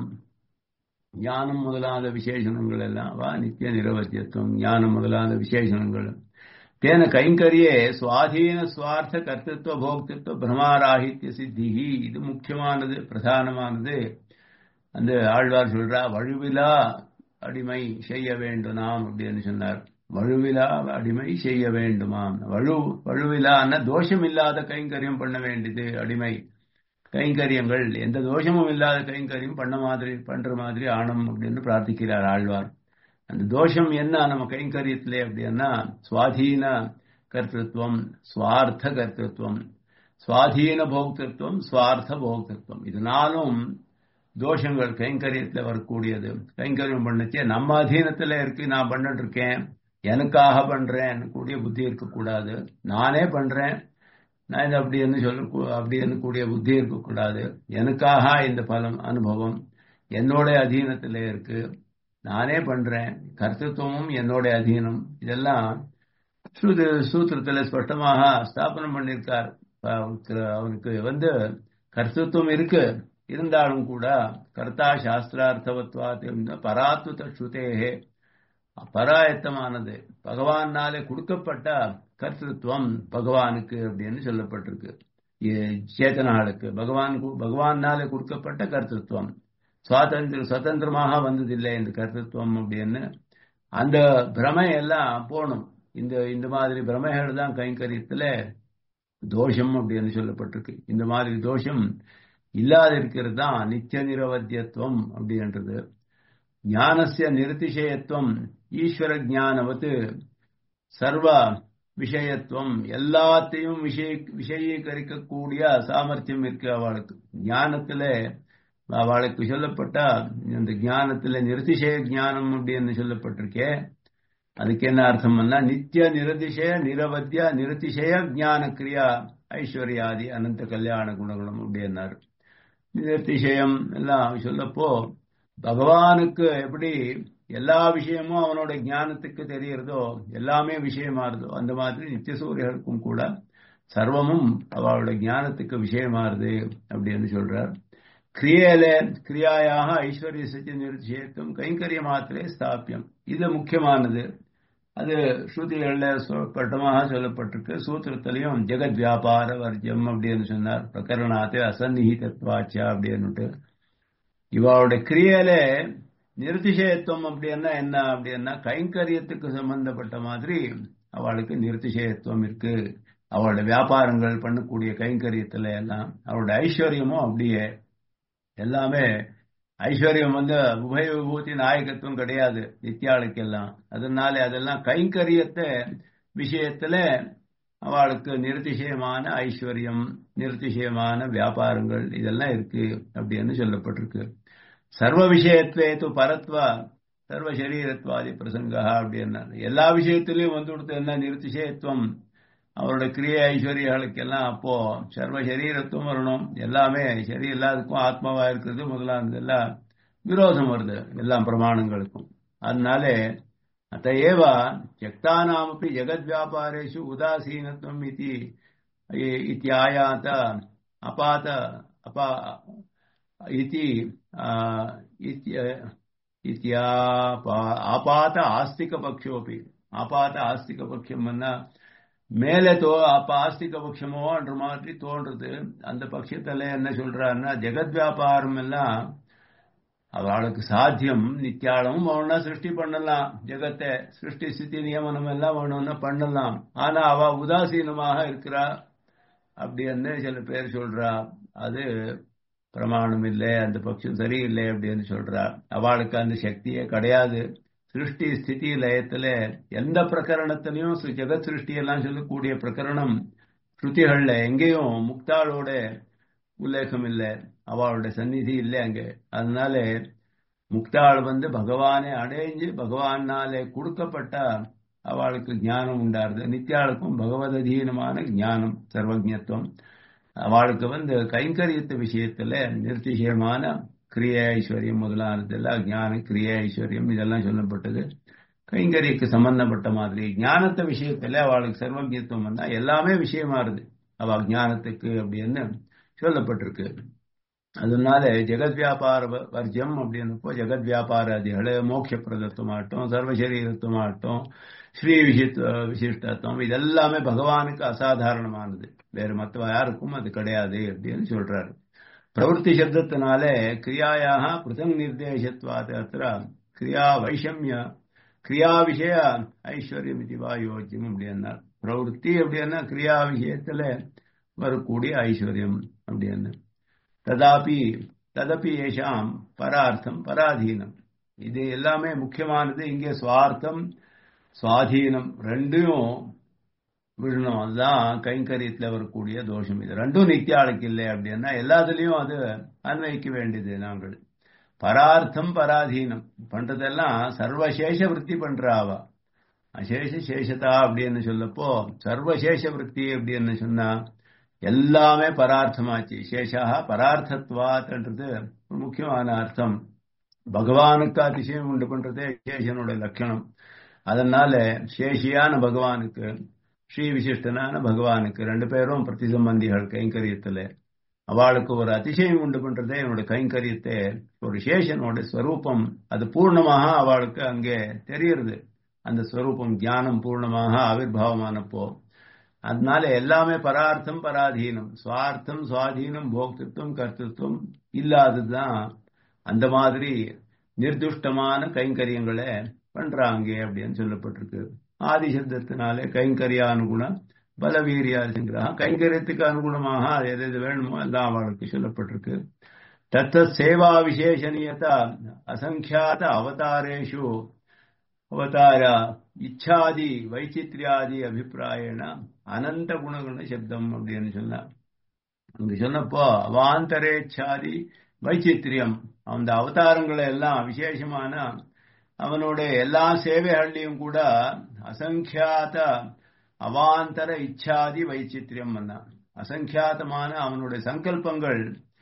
Speaker 1: ஞானம் முதலான விசேஷணங்கள் எல்லாம் வா நித்திய நிரவத்தியத்துவம் ஞானம் முதலான விசேஷணங்கள் தேன கைங்கரியே சுவாதீன சுவார்த்த கர்த்தத்துவ போக்தித்வ பிரமாராகித்ய சித்தி இது முக்கியமானது பிரதானமானது அந்த ஆழ்வார் சொல்றா வழுவிலா அடிமை செய்ய வேண்டும் நாம் அப்படின்னு சொன்னார் வழுவிலா அடிமை செய்ய வேண்டுமாம் வலு வழுவிலான்னா தோஷம் இல்லாத கைங்கரியம் பண்ண வேண்டியது அடிமை கைங்கரியங்கள் எந்த தோஷமும் இல்லாத கைங்கரியம் பண்ண மாதிரி பண்ற மாதிரி ஆணும் அப்படின்னு பிரார்த்திக்கிறார் ஆழ்வார் அந்த தோஷம் என்ன நம்ம கைங்கரியத்திலே அப்படின்னா சுவாதீன கர்த்தத்துவம் சுவார்த்த கர்த்தத்துவம் சுவாதீன போக்திருத்துவம் சுவார்த்த போக்திருத்துவம் இதனாலும் தோஷங்கள் கைங்கரியத்தில் வரக்கூடியது கைங்கரியம் பண்ணச்சே நம்ம அதீனத்தில் இருக்கு நான் பண்ணிட்டு இருக்கேன் எனக்காக பண்றேன் கூடிய புத்தி இருக்கக்கூடாது நானே பண்றேன் நான் இது அப்படின்னு சொல்ல அப்படின்னு கூடிய புத்தி இருக்கக்கூடாது எனக்காக இந்த பலம் அனுபவம் என்னோட அதீனத்தில் இருக்கு நானே பண்றேன் கர்த்தத்துவமும் என்னோட அதீனம் இதெல்லாம் சூத்திரத்தில் ஸ்பஷ்டமாக ஸ்தாபனம் பண்ணியிருக்கார் அவனுக்கு வந்து கர்த்தத்துவம் இருக்கு இருந்தாலும் கூட கர்த்தா சாஸ்திரார்த்தவத்வாத் பராத்வத ஸ்ருதேகே பராயத்தமானது பகவானாலே கொடுக்கப்பட்ட கர்த்தத்துவம் பகவானுக்கு அப்படின்னு சொல்லப்பட்டிருக்கு சேத்தனாளுக்கு பகவான் பகவானாலே கொடுக்கப்பட்ட கர்த்தத்துவம் சுவாதந்திர சுதந்திரமாக வந்ததில்லை இந்த கர்த்தத்துவம் அப்படின்னு அந்த பிரமை எல்லாம் போகணும் இந்த இந்த மாதிரி பிரமைகள் தான் கைங்கரியத்துல தோஷம் அப்படின்னு சொல்லப்பட்டிருக்கு இந்த மாதிரி தோஷம் இல்லாத இருக்கிறது தான் நித்திய நிரவத்தியத்துவம் அப்படின்றது ஞானசிய நிறுத்திசயத்துவம் ஈஸ்வர ஜானவத்து சர்வ விஷயத்துவம் எல்லாத்தையும் விஷய விஷயீகரிக்கக்கூடிய சாமர்த்தியம் இருக்கு அவளுக்கு ஞானத்துல அவளுக்கு சொல்லப்பட்ட இந்த ஞானத்துல நிறுத்திசய ஜானம் அப்படின்னு சொல்லப்பட்டிருக்கே அதுக்கு என்ன அர்த்தம்னா நித்திய நிரதிசய நிரவத்திய நிறுத்திசய ஜான கிரியா ஐஸ்வர்யாதி அனந்த கல்யாண குணங்களும் அப்படின்னாரு நிறுத்திசயம் எல்லாம் சொல்லப்போ பகவானுக்கு எப்படி எல்லா விஷயமும் அவனோட ஞானத்துக்கு தெரியறதோ எல்லாமே விஷயமாறுதோ அந்த மாதிரி நித்திய சூரியர்களுக்கும் கூட சர்வமும் அவளோட ஞானத்துக்கு விஷயமாறுது அப்படின்னு சொல்றார் கிரியேல கிரியாயாக ஐஸ்வர்ய சச்சி நிருஷேத்தும் கைங்கரிய மாத்திரே ஸ்தாபியம் இது முக்கியமானது அது ஸ்ருதிகள்ல பட்டமாக சொல்லப்பட்டிருக்கு சூத்திரத்திலையும் ஜெகத் வியாபார வர்ஜம் அப்படின்னு சொன்னார் பிரகரணாத்தே அசன்னிஹிதத்வாச்சா அப்படின்னுட்டு இவாளுடைய கிரியையில நிறுத்திசயத்துவம் அப்படின்னா என்ன அப்படின்னா கைங்கரியத்துக்கு சம்பந்தப்பட்ட மாதிரி அவளுக்கு நிறுத்திசயத்துவம் இருக்கு அவளோட வியாபாரங்கள் பண்ணக்கூடிய கைங்கரியத்துல எல்லாம் அவளோட ஐஸ்வர்யமும் அப்படியே எல்லாமே ஐஸ்வர்யம் வந்து உபய விபூதி நாயகத்துவம் கிடையாது நித்யாளுக்கெல்லாம் அதனால அதெல்லாம் கைங்கரியத்தை விஷயத்துல அவளுக்கு நிறுத்திசயமான ஐஸ்வர்யம் நிறுத்திசயமான வியாபாரங்கள் இதெல்லாம் இருக்கு அப்படின்னு சொல்லப்பட்டிருக்கு சர்வ விஷயத்திலே து பரத்வ சர்வ சரீரத்வாதி பிரசங்கா அப்படின்னா எல்லா விஷயத்திலையும் வந்து கொடுத்த என்ன நிறுத்திசயத்துவம் அவரோட கிரிய ஐஸ்வர்யங்களுக்கெல்லாம் அப்போ சர்வ சரீரத்துவம் வரணும் எல்லாமே சரி எல்லாத்துக்கும் ஆத்மாவா இருக்கிறது முதலானது எல்லாம் விரோதம் வருது எல்லாம் பிரமாணங்களுக்கும் அதனாலே அத்தையேவ தியக்தானாமப்பி ஜெகத் வியாபாரேஷு உதாசீனத்துவம் இது இத்தியாயாத அபாத அப்பா इति ஆபாத ஆஸ்திக பட்சோப்பி ஆபாத ஆஸ்திக பட்சம்னா மேலே தோ அப்ப ஆஸ்திக பட்சமோன்ற மாதிரி தோன்றது அந்த பட்சத்துல என்ன சொல்றாருன்னா ஜெகத் வியாபாரம் எல்லாம் அவளுக்கு சாத்தியம் நித்தியாளமும் வேணும்னா சிருஷ்டி பண்ணலாம் ஜெகத்தை சிருஷ்டி ஸ்திதி நியமனம் எல்லாம் வேணும்னா பண்ணலாம் ஆனா அவ உதாசீனமாக இருக்கிறா அப்படின்னு சில பேர் சொல்றா அது பிரமாணம் இல்லை அந்த பட்சம் சரியில்லை அப்படின்னு சொல்றா அவளுக்கு அந்த சக்தியே கிடையாது சிருஷ்டி ஸ்திதி லயத்துல எந்த பிரகரணத்திலையும் ஜெகத் சிருஷ்டி எல்லாம் சொல்லக்கூடிய பிரகரணம் ஸ்ருதிகள்ல எங்கேயும் முக்தாளோட உல்லேகம் இல்லை அவளோட சந்நிதி இல்லை அங்க அதனால முக்தாள் வந்து பகவானை அடைஞ்சு பகவானாலே கொடுக்கப்பட்ட அவளுக்கு ஞானம் உண்டாருது நித்யாளுக்கும் பகவததீனமான ஞானம் சர்வஜத்துவம் அவளுக்கு வந்து கைங்கரியத்து விஷயத்துல நிர்திசயமான கிரியா ஐஸ்வர்யம் முதலானதெல்லாம் ஞான கிரியா ஐஸ்வர்யம் இதெல்லாம் சொல்லப்பட்டது கைங்கரியக்கு சம்பந்தப்பட்ட மாதிரி ஞானத்த விஷயத்துல அவளுக்கு சர்வஜத்துவம் வந்தா எல்லாமே விஷயமா இருது அவ ஞானத்துக்கு அப்படின்னு சொல்லப்பட்டிருக்கு அதனால ஜெகத் வியாபார வர்ஜம் அப்படின்னப்போ ஜெகத் வியாபாராதிகள் மோட்ச பிரதத்துவமாகட்டும் சர்வசரீரத்துவமாகட்டும் ஸ்ரீ விசித் விசிஷ்டத்துவம் இதெல்லாமே பகவானுக்கு அசாதாரணமானது வேறு மற்ற யாருக்கும் அது கிடையாது அப்படின்னு சொல்றாரு பிரவருத்தி சப்தத்தினாலே கிரியாயாக பிருத்தங் நிர்தேசத்வாத் அத்திர கிரியா வைஷமிய கிரியா விஷய ஐஸ்வர்யம் இதுவா யோக்கியம் அப்படின்னா பிரவருத்தி அப்படின்னா கிரியா விஷயத்துல வரக்கூடிய ஐஸ்வர்யம் அப்படின்னு ததாபி ததப்பி ஏஷாம் பரார்த்தம் பராதீனம் இது எல்லாமே முக்கியமானது இங்கே சுவார்த்தம் சுவாதீனம் ரெண்டும் விடணும் அதுதான் கைங்கரியத்தில் வரக்கூடிய தோஷம் இது ரெண்டும் நித்தியாளுக்கு இல்லை அப்படின்னா எல்லாத்துலேயும் அது அன்வைக்க வேண்டியது நாங்கள் பரார்த்தம் பராதீனம் பண்றதெல்லாம் சர்வசேஷ விற்பி பண்றாவா அசேஷ சேஷதா அப்படின்னு சொல்லப்போ சர்வசேஷ விற்பி அப்படின்னு சொன்னா எல்லாமே பரார்த்தமாச்சு சேஷாக பரார்த்தத்வாத்ன்றது ஒரு முக்கியமான அர்த்தம் பகவானுக்கு அதிசயம் உண்டு பண்றதே சேஷனுடைய லட்சணம் அதனால சேஷியான பகவானுக்கு ஸ்ரீ விசிஷ்டனான பகவானுக்கு ரெண்டு பேரும் பிரதி சம்பந்திகள் கைங்கரியத்துல அவளுக்கு ஒரு அதிசயம் உண்டு பண்றதே என்னுடைய கைங்கரியத்தை ஒரு சேஷனோட ஸ்வரூபம் அது பூர்ணமாக அவளுக்கு அங்கே தெரியுது அந்த ஸ்வரூபம் ஞானம் பூர்ணமாக ஆவிர்வாவமானப்போ அதனால எல்லாமே பரார்த்தம் பராதீனம் சுவார்த்தம் சுவாதீனம் போக்திருத்தம் கர்த்தத்துவம் இல்லாததுதான் அந்த மாதிரி நிர்துஷ்டமான கைங்கரியங்களை பண்றாங்க அப்படின்னு சொல்லப்பட்டிருக்கு ஆதி சப்தத்தினாலே கைங்கரிய அனுகுணம் பலவீரியா சிங்கிரகம் கைங்கரியத்துக்கு அனுகுணமாக எது எது வேணுமோ எல்லாம் அவளுக்கு சொல்லப்பட்டிருக்கு தத்த சேவா விசேஷனியதா அசங்கியாத அவதாரேஷு அவதார இச்சாதி வைச்சித்ரியாதி அபிப்பிராயண அனந்த குணகுண சப்தம் அப்படின்னு சொன்னார் அங்க சொன்னப்போ அவாந்தரேச்சாதி வைச்சித்திரியம் அந்த அவதாரங்களை எல்லாம் விசேஷமான அவனுடைய எல்லா சேவைகள்லையும் கூட அசங்கியாத அவாந்தர இச்சாதி வைச்சித்திரியம் வந்தான் அசங்கியாதமான அவனுடைய சங்கல்பங்கள்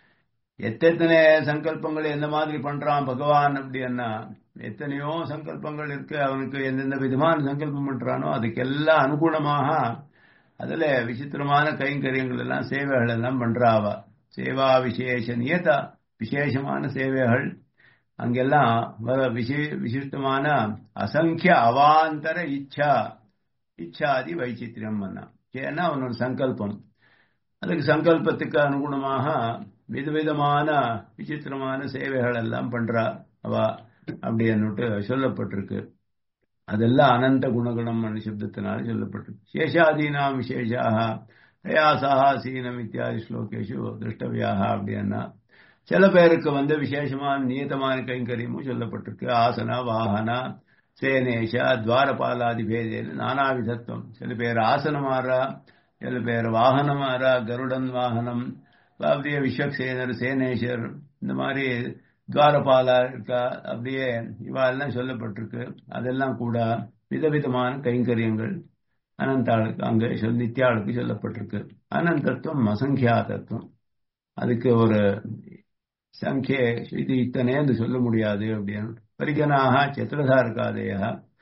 Speaker 1: எத்தனை சங்கல்பங்கள் எந்த மாதிரி பண்றான் பகவான் அப்படின்னா எத்தனையோ சங்கல்பங்கள் இருக்கு அவனுக்கு எந்தெந்த விதமான சங்கல்பம் பண்றானோ அதுக்கெல்லாம் அனுகுணமாக அதுல விசித்திரமான கைங்கரியங்கள் எல்லாம் சேவைகள் எல்லாம் பண்றாவா சேவா விசேஷ நியதா விசேஷமான சேவைகள் அங்கெல்லாம் வர விசே விசிஷ்டமான அசங்கிய அவாந்தர இச்சா இச்சாதி வைச்சித்திரம் பண்ணான் ஏன்னா அவனோட சங்கல்பம் அதுக்கு சங்கல்பத்துக்கு அனுகுணமாக விதவிதமான விசித்திரமான சேவைகள் எல்லாம் பண்றா அவ அப்படின்னுட்டு சொல்லப்பட்டிருக்கு அதெல்லாம் அனந்த குணகுணம் சப்தத்தினால சொல்லப்பட்டிருக்கு சேஷாதீனாம் விசேஷாக பிரயாசாக சீனம் இத்தியாதி ஸ்லோகேஷு திருஷ்டவியாக அப்படின்னா சில பேருக்கு வந்து விசேஷமான நியதமான கைங்கரியமும் சொல்லப்பட்டிருக்கு ஆசன வாகன சேனேஷ துவாரபாலாதி பேதேன்னு நானாவிதத்துவம் சில பேர் ஆசனமாறா சில பேர் வாகனமாறா கருடன் வாகனம் அப்படியே விஸ்வக்சேனர் சேனேஷர் இந்த மாதிரி துவாரபாலா இருக்கா அப்படியே இவாளெல்லாம் சொல்லப்பட்டிருக்கு அதெல்லாம் கூட விதவிதமான கைங்கரியங்கள் அனந்தாளுக்கு அங்கே சொல் நித்யாளுக்கு சொல்லப்பட்டிருக்கு அனந்தத்துவம் அசங்கியா தத்துவம் அதுக்கு ஒரு சங்கே இது இத்தனைன்னு சொல்ல முடியாது அப்படின்னு பரிகனாக சத்திரதார்காதேயா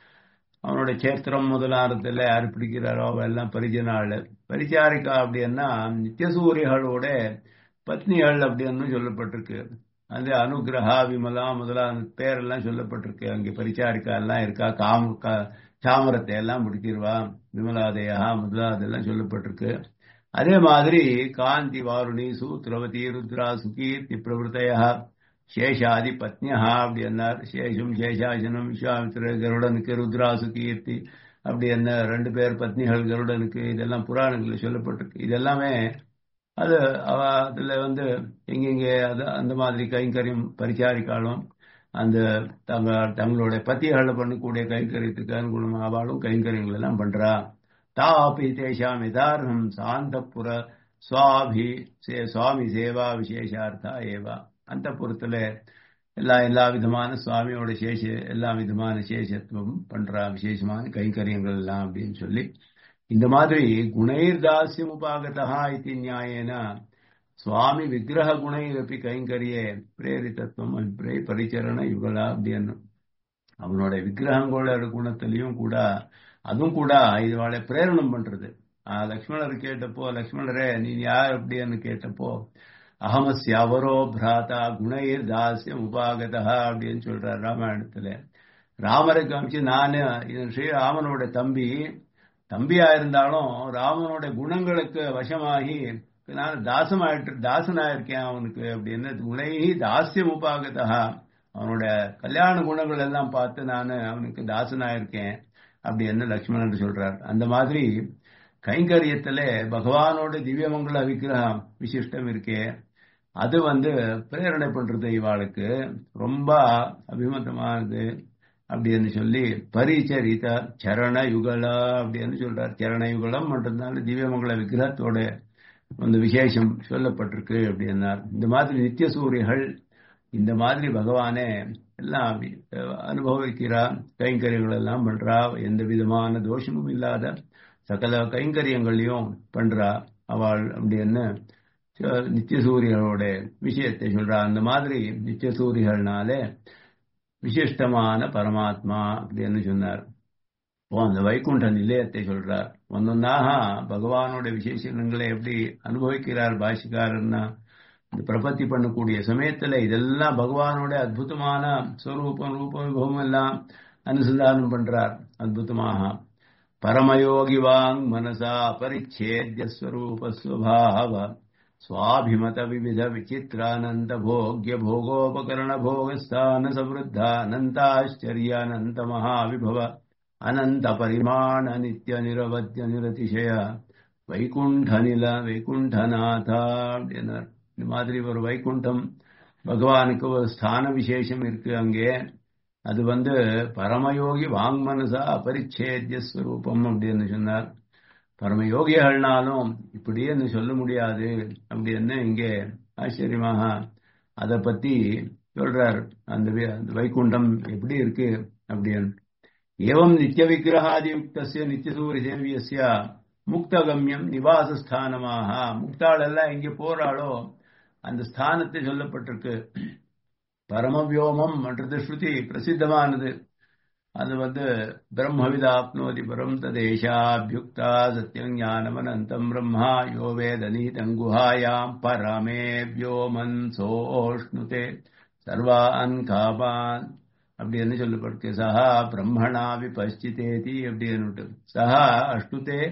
Speaker 1: அவனோட சேத்திரம் முதலானத்துல யார் பிடிக்கிறாரோ அவெல்லாம் பரிஜனாள் பரிச்சாரிக்கா அப்படின்னா நித்தியசூரிகளோட பத்னிகள் அப்படின்னு சொல்லப்பட்டிருக்கு அந்த அனுகிரகா விமலா முதலான பேரெல்லாம் சொல்லப்பட்டிருக்கு அங்கே பரிச்சாரிக்கா எல்லாம் இருக்கா காம சாமரத்தை எல்லாம் பிடிச்சிருவா விமலாதேயா முதலாதெல்லாம் சொல்லப்பட்டிருக்கு அதே மாதிரி காந்தி வாருணி சூத்ரவதி ருத்ரா சுகீர்த்தி பிரவருத்தையா சேஷாதி பத்னியா அப்படி என்னார் சேஷம் சேஷாசனம் விஸ்வாமித்திர கருடனுக்கு ருத்ராசு கீர்த்தி அப்படி என்ன ரெண்டு பேர் பத்னிகள் கருடனுக்கு இதெல்லாம் புராணங்களில் சொல்லப்பட்டிருக்கு இதெல்லாமே அது அவ அதுல வந்து எங்கெங்கே அது அந்த மாதிரி கைங்கரியம் பரிச்சாரிக்காலும் அந்த தங்க தங்களுடைய பத்திகளை பண்ணக்கூடிய கைங்கரியத்துக்கு அனுகுணமாக அவளும் கைங்கரியங்கள் எல்லாம் பண்றா தாபி தேஷாம் யதார்த்தம் சாந்தபுர சுவாபி சுவாமி சேவா விசேஷார்த்தா ஏவா அந்த புறத்துல எல்லா எல்லா விதமான சுவாமியோட சேஷ எல்லா விதமான சேஷத்துவம் பண்றா விசேஷமான கைங்கரியங்கள் எல்லாம் அப்படின்னு சொல்லி இந்த மாதிரி குணைர் தாசியம் உபாகதா இது நியாயேன சுவாமி விக்கிரக குணைரப்பி கைங்கரியே பிரேரிதத்துவம் அபிப்பிரே பரிச்சரண யுகலா அப்படின்னு அவனோட விக்கிரகங்களோட குணத்திலையும் கூட அதுவும் கூட இதுவாளை பிரேரணம் பண்றது லக்ஷ்மணர் கேட்டப்போ லக்ஷ்மணரே நீ யார் அப்படின்னு கேட்டப்போ அகமஸ்ய அவரோ பிராதா குணைர் தாசியம் உபாகதா அப்படின்னு சொல்றார் ராமாயணத்துல ராமரை காமிச்சு நானு ஸ்ரீராமனோட தம்பி தம்பியா இருந்தாலும் ராமனோட குணங்களுக்கு வசமாகி நான் தாசமாயிட்டு தாசனா இருக்கேன் அவனுக்கு அப்படின்னு குணைகி தாசியம் உபாகதா அவனோட கல்யாண குணங்கள் எல்லாம் பார்த்து நான் அவனுக்கு தாசனா இருக்கேன் அப்படின்னு லக்ஷ்மணன் சொல்றார் அந்த மாதிரி கைங்கரியத்துல பகவானோட திவ்யமங்கள விக்கிரகம் விசிஷ்டம் இருக்கே அது வந்து பிரேரணை பண்றது இவாளுக்கு ரொம்ப அபிமதமானது அப்படின்னு சொல்லி பரிச்சரித சரண யுகலா அப்படின்னு சொல்றார் சரண யுகலம் பண்றதுனால திவ்யமங்கள விக்கிரகத்தோட வந்து விசேஷம் சொல்லப்பட்டிருக்கு அப்படின்னார் இந்த மாதிரி நித்திய சூரியர்கள் இந்த மாதிரி பகவானே எல்லாம் அனுபவிக்கிறா கைங்கரியங்கள் எல்லாம் பண்றா எந்த விதமான தோஷமும் இல்லாத சகல கைங்கரியங்களையும் பண்றா அவள் அப்படின்னு நித்திய சூரியர்களோட விஷயத்தை சொல்றா அந்த மாதிரி நித்திய சூரியர்கள்னாலே விசிஷ்டமான பரமாத்மா அப்படின்னு சொன்னார் அந்த வைகுண்ட நிலையத்தை சொல்றார் ஒன்னொன்னாக பகவானோட விசேஷங்களை எப்படி அனுபவிக்கிறார் பாஷிக்காரர்னா இந்த பிரபத்தி பண்ணக்கூடிய சமயத்துல இதெல்லாம் பகவானோட அற்புதமான ஸ்வரூபம் ரூப விபவம் எல்லாம் அனுசந்தானம் பண்றார் அற்புதமாக பரமயோகி வாங் மனசா பரிச்சேத்ய ஸ்வரூப ஸ்வபாவ स्वाभिमत विविध विचित्रानन्त भोग्य भोगोपकरण भोगस्थान समृद्धानन्ताश्चर्यानन्त महाविभव अनन्त परिमाण नित्य निरवध्य निरतिशय வைகுண்டநில வைகுண்டநாதா அப்படின்னார் இந்த மாதிரி ஒரு வைகுண்டம் பகவானுக்கு ஒரு ஸ்தான விசேஷம் இருக்கு அங்கே அது வந்து பரமயோகி வாங்மனசா அபரிச்சேத்திய ஸ்வரூபம் அப்படின்னு சொன்னார் பரமயோகிகள்னாலும் இப்படியே சொல்ல முடியாது அப்படின்னு இங்கே ஆச்சரியமாக அதை பத்தி சொல்றார் அந்த வைகுண்டம் எப்படி இருக்கு அப்படின்னு ஏவம் நித்திய விக்கிரகாதியுக்தசிய நித்திய சூரிய சேவியசிய முக்தகம்யம் நிவாசஸ்தானமாக முக்தாள் எல்லாம் எங்கே போறாளோ அந்த ஸ்தானத்தை சொல்லப்பட்டிருக்கு பரமவியோமம் என்றது ஸ்ருதி பிரசித்தமானது அது வந்து பிரம்மவிதாப்னோதி பரம் ததேஷாபியுக்தா சத்தியம் ஞானமனந்தம் பிரம்மா யோ வேதநீதம் குஹாயாம் பரமே வியோமன் சோஷ்ணுதே சர்வான் காபான் அப்படின்னு சொல்லப்பட்டிருக்கு சஹா பிரம்மணா விபஷ்டிதேதி அப்படின்னு சஹா அஷ்டுதே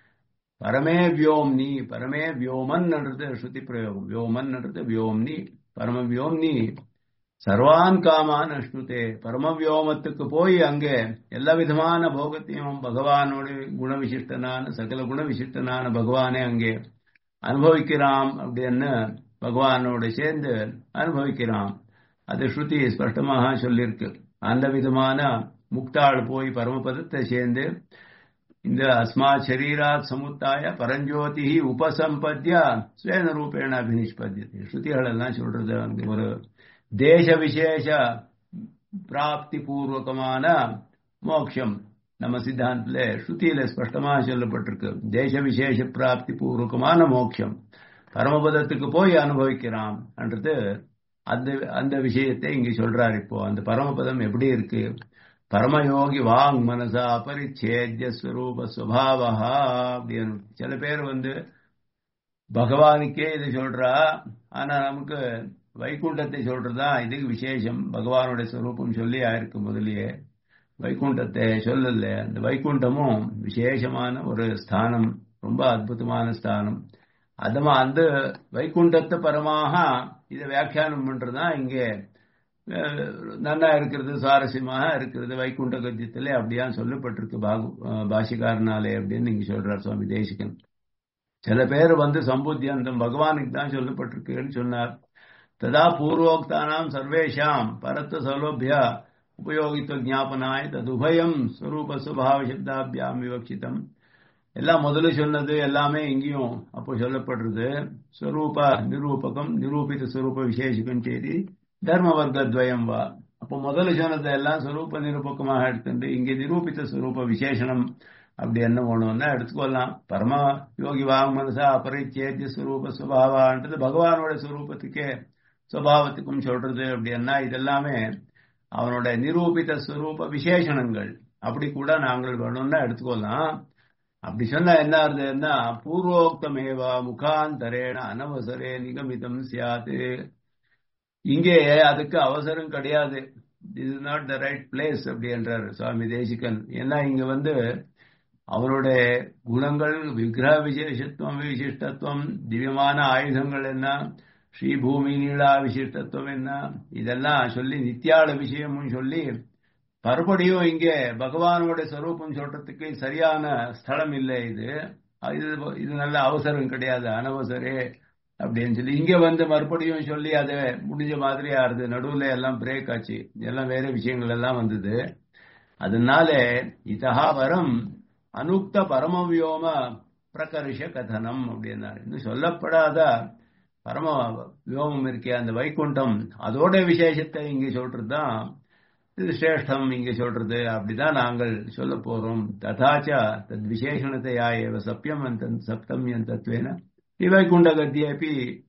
Speaker 1: பரமே வியோம்னி பரமே வியோமன்ன்றது ஸ்ருதி பிரயோகம் வியோமன்ன்றது வியோம்னி பரம வியோம்னி சர்வான் காமான் அஷ்ணுதே பரமவியோமத்துக்கு போய் அங்கே எல்லா விதமான போகத்தையும் பகவானோட குணவிசிஷ்டனான சகல குணவிசிஷ்டனான பகவானே அங்கே அனுபவிக்கிறான் அப்படின்னு பகவானோட சேர்ந்து அனுபவிக்கிறான் அது ஸ்ருதி ஸ்பஷ்டமாக சொல்லியிருக்கு அந்த விதமான முக்தாள் போய் பரமபதத்தை சேர்ந்து இந்த அஸ்மாத் சரீராத் சமுத்தாய பரஞ்சோதி உபசம்பத்திய ஸ்வேன ரூபேண அபினிஷ்பத்தியத்தை ஸ்ருதிகள் எல்லாம் சொல்றது அங்கே ஒரு தேச விசேஷ பிராப்தி பூர்வகமான மோட்சம் நம்ம சித்தாந்தத்துல ஸ்ருதியில ஸ்பஷ்டமாக சொல்லப்பட்டிருக்கு தேச விசேஷ பிராப்தி பூர்வகமான மோட்சம் பரமபதத்துக்கு போய் அனுபவிக்கிறான் என்றது அந்த அந்த விஷயத்தை இங்க சொல்றாரு இப்போ அந்த பரமபதம் எப்படி இருக்கு பரமயோகி வாங் மனசா பரிச்சேத்ய ஸ்வரூப சுவாவா அப்படின்னு சில பேர் வந்து பகவானுக்கே இது சொல்றா ஆனா நமக்கு வைகுண்டத்தை சொல்றதா இதுக்கு விசேஷம் பகவானுடைய ஸ்வரூபம் சொல்லி ஆயிருக்கு முதலியே வைகுண்டத்தை சொல்லல அந்த வைகுண்டமும் விசேஷமான ஒரு ஸ்தானம் ரொம்ப அற்புதமான ஸ்தானம் அதமா அந்த வைகுண்டத்தை பரமாக இதை வியாக்கியானம் பண்றதா இங்கே நன்னா இருக்கிறது சுவாரஸ்யமாக இருக்கிறது வைகுண்ட கத்தியத்திலே அப்படியா சொல்லப்பட்டிருக்கு பாகு பாஷிகாரனாலே அப்படின்னு நீங்க சொல்றார் சுவாமி தேசிகன் சில பேர் வந்து சம்புத்தியந்தம் பகவானுக்கு தான் சொல்லப்பட்டிருக்குன்னு சொன்னார் ததா பூர்வோக்தானாம் சர்வேஷாம் பரத்த சௌலபிய உபயோகித்துவ ஜாபனாய ததுபயம் ஸ்வரூப சுபாவ சப்தாபியாம் விவக்ஷிதம் எல்லாம் முதல்ல சொன்னது எல்லாமே இங்கேயும் அப்போ சொல்லப்படுறது ஸ்வரூப நிரூபகம் நிரூபித ஸ்வரூப விசேஷகம் செய்தி தர்ம வர்க்கத்வயம் வா அப்போ முதல்ல சொன்னது எல்லாம் ஸ்வரூப நிரூபகமாக எடுத்துட்டு இங்கே நிரூபித்த ஸ்வரூப விசேஷனம் அப்படி என்ன ஒண்ணுன்னா எடுத்துக்கொள்ளலாம் பரம யோகி வாங் மனசா அபரிச்சேத்திய சுரூப சுபாவான்றது பகவானோட சுரூபத்துக்கே சுபாவத்துக்கும் சொல்றது அப்படின்னா இதெல்லாமே அவனோட நிரூபித சுரூப விசேஷணங்கள் அப்படி கூட நாங்கள் வேணும்னா எடுத்துக்கொள்ளலாம் அப்படி சொன்னா என்ன இருந்ததுன்னா பூர்வோக்தமேவா முகாந்தரேன அனவசரே நிகமிதம் சியாது இங்கே அதுக்கு அவசரம் கிடையாது is not the right place அப்படி என்றார் சுவாமி தேசிகன் ஏன்னா இங்க வந்து அவருடைய குணங்கள் விக்கிரக விசேஷத்துவம் விசிஷ்டத்துவம் திவ்யமான ஆயுதங்கள் என்ன ஸ்ரீபூமி நீளா விசிஷ்டத்துவம் என்ன இதெல்லாம் சொல்லி நித்தியாள விஷயமும் சொல்லி மறுபடியும் இங்கே பகவானோட ஸ்வரூபம் சொல்றதுக்கு சரியான ஸ்தலம் இல்லை இது இது இது நல்ல அவசரம் கிடையாது அனவசரே அப்படின்னு சொல்லி இங்க வந்து மறுபடியும் சொல்லி அதை முடிஞ்ச மாதிரி ஆறுது நடுவுல எல்லாம் பிரேக் ஆச்சு எல்லாம் வேற விஷயங்கள் எல்லாம் வந்தது அதனால இதஹா வரம் அனுக்த பரமவியோம பிரகர்ஷ கதனம் அப்படின்னாரு இன்னும் சொல்லப்படாத பரம வியோமம் இருக்கே அந்த வைகுண்டம் அதோட விசேஷத்தை இங்க சொல்றதுதான் இது சிரேஷ்டம் இங்க சொல்றது அப்படிதான் நாங்கள் சொல்ல போறோம் ததாச்ச தத் விசேஷணத்தையா ஏவ சப்பியம் சப்தமியம் தத்துவேன வைகுண்ட கத்தியப்பி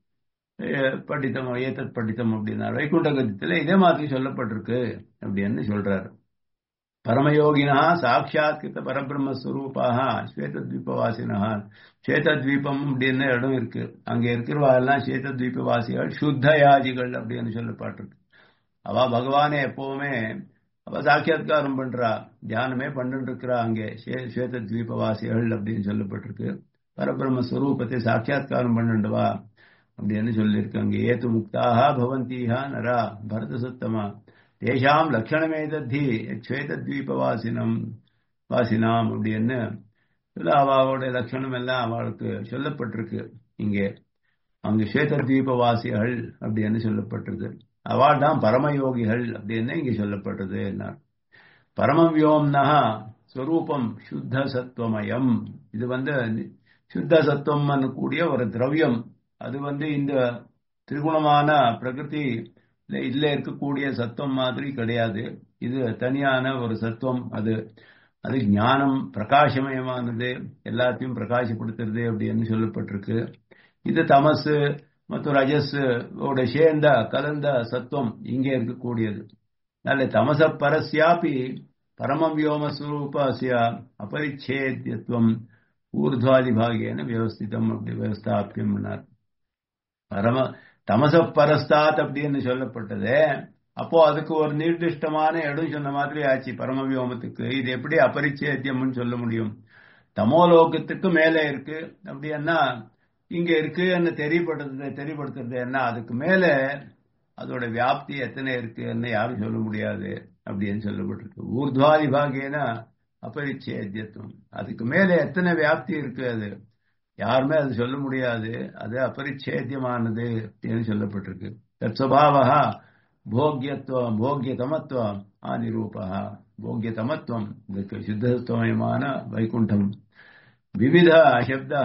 Speaker 1: படித்தம் ஏத்தத் படித்தம் அப்படின்னா வைகுண்ட கத்தியத்துல இதே மாதிரி சொல்லப்பட்டிருக்கு அப்படின்னு சொல்றாரு பரமயோகினா சாட்சாத்கிருத்த பரபிரம்மஸ்வரூபாக ஸ்வேதத்வீபவாசினா ஸ்வேதத்வீபம் அப்படின்னு இடம் இருக்கு அங்க இருக்கிறவா எல்லாம் ஸ்வேதத்வீபவாசிகள் சுத்த யாஜிகள் அப்படின்னு சொல்லப்பட்டிருக்கு அவ பகவானே எப்பவுமே அவ சாட்சாத்காரம் பண்றா தியானமே பண்ணிட்டு இருக்கிறா அங்கே ஸ்வேத தீபவாசிகள் அப்படின்னு சொல்லப்பட்டிருக்கு பரபிரம்ம ஸ்வரூபத்தை சாட்சாத்காரம் பண்ணிடுவா அப்படின்னு சொல்லியிருக்கு அங்கே ஏத்து முக்தாக பவந்தீஹா நரா பரத சத்தமா தேஷாம் லட்சணமே தத்தி ஸ்வேதத்வீபவாசினம் வாசினாம் அப்படின்னு அவாவோட லட்சணம் எல்லாம் அவளுக்கு சொல்லப்பட்டிருக்கு இங்கே அங்கு ஸ்வேதத்வீபவாசிகள் அப்படின்னு சொல்லப்பட்டிருக்கு அவள் தான் பரமயோகிகள் அப்படின்னு இங்க சொல்லப்பட்டது என்ன பரமவியோம்னா ஸ்வரூபம் சுத்த சத்துவமயம் இது வந்து சுத்த சத்துவம் கூடிய ஒரு திரவியம் அது வந்து இந்த திரிகுணமான பிரகிருதி இதுல இருக்கக்கூடிய சத்துவம் மாதிரி கிடையாது இது தனியான ஒரு சத்துவம் அது அது ஞானம் பிரகாசமயமானது எல்லாத்தையும் பிரகாசப்படுத்துறது அப்படின்னு சொல்லப்பட்டிருக்கு இது தமசு மற்றும் ரஜஸ் ஓட சேர்ந்த கலந்த சத்துவம் இங்கே இருக்கக்கூடியது நல்ல தமச பரஸ்யாபி பரமம் வியோமஸ்வரூபஸ்ய அபரிச்சேத்தியத்துவம் ஊர்துவாதிபாகேன வியவஸ்திதம் அப்படி வியவஸ்தாபியம் பரம தமச பரஸ்தாத் அப்படின்னு சொல்லப்பட்டது அப்போ அதுக்கு ஒரு நிர்திஷ்டமான இடம் சொன்ன மாதிரி ஆச்சு பரம வியோமத்துக்கு இது எப்படி அபரிச்சேத்தியம்னு சொல்ல முடியும் தமோலோகத்துக்கு மேலே இருக்கு அப்படின்னா இங்க இருக்குன்னு தெரியப்படுத்துறது தெரியப்படுத்துறது என்ன அதுக்கு மேல அதோட வியாப்தி எத்தனை இருக்குன்னு யாரும் சொல்ல முடியாது அப்படின்னு சொல்லப்பட்டிருக்கு ஊர்துவாதி பாகேனா அபரிச்சேத்தியத்துவம் அதுக்கு மேல எத்தனை வியாப்தி இருக்கு அது யாருமே அது சொல்ல முடியாது அது அபரிச்சேத்தியமானது அப்படின்னு சொல்லப்பட்டிருக்கு தத் சுபாவா போக்கியத்துவம் போக்கியதமத்துவம் ஆதிரூபா போக்கியதமத்துவம் இதுக்கு சித்தத்துவமயமான வைகுண்டம் விவித சப்தா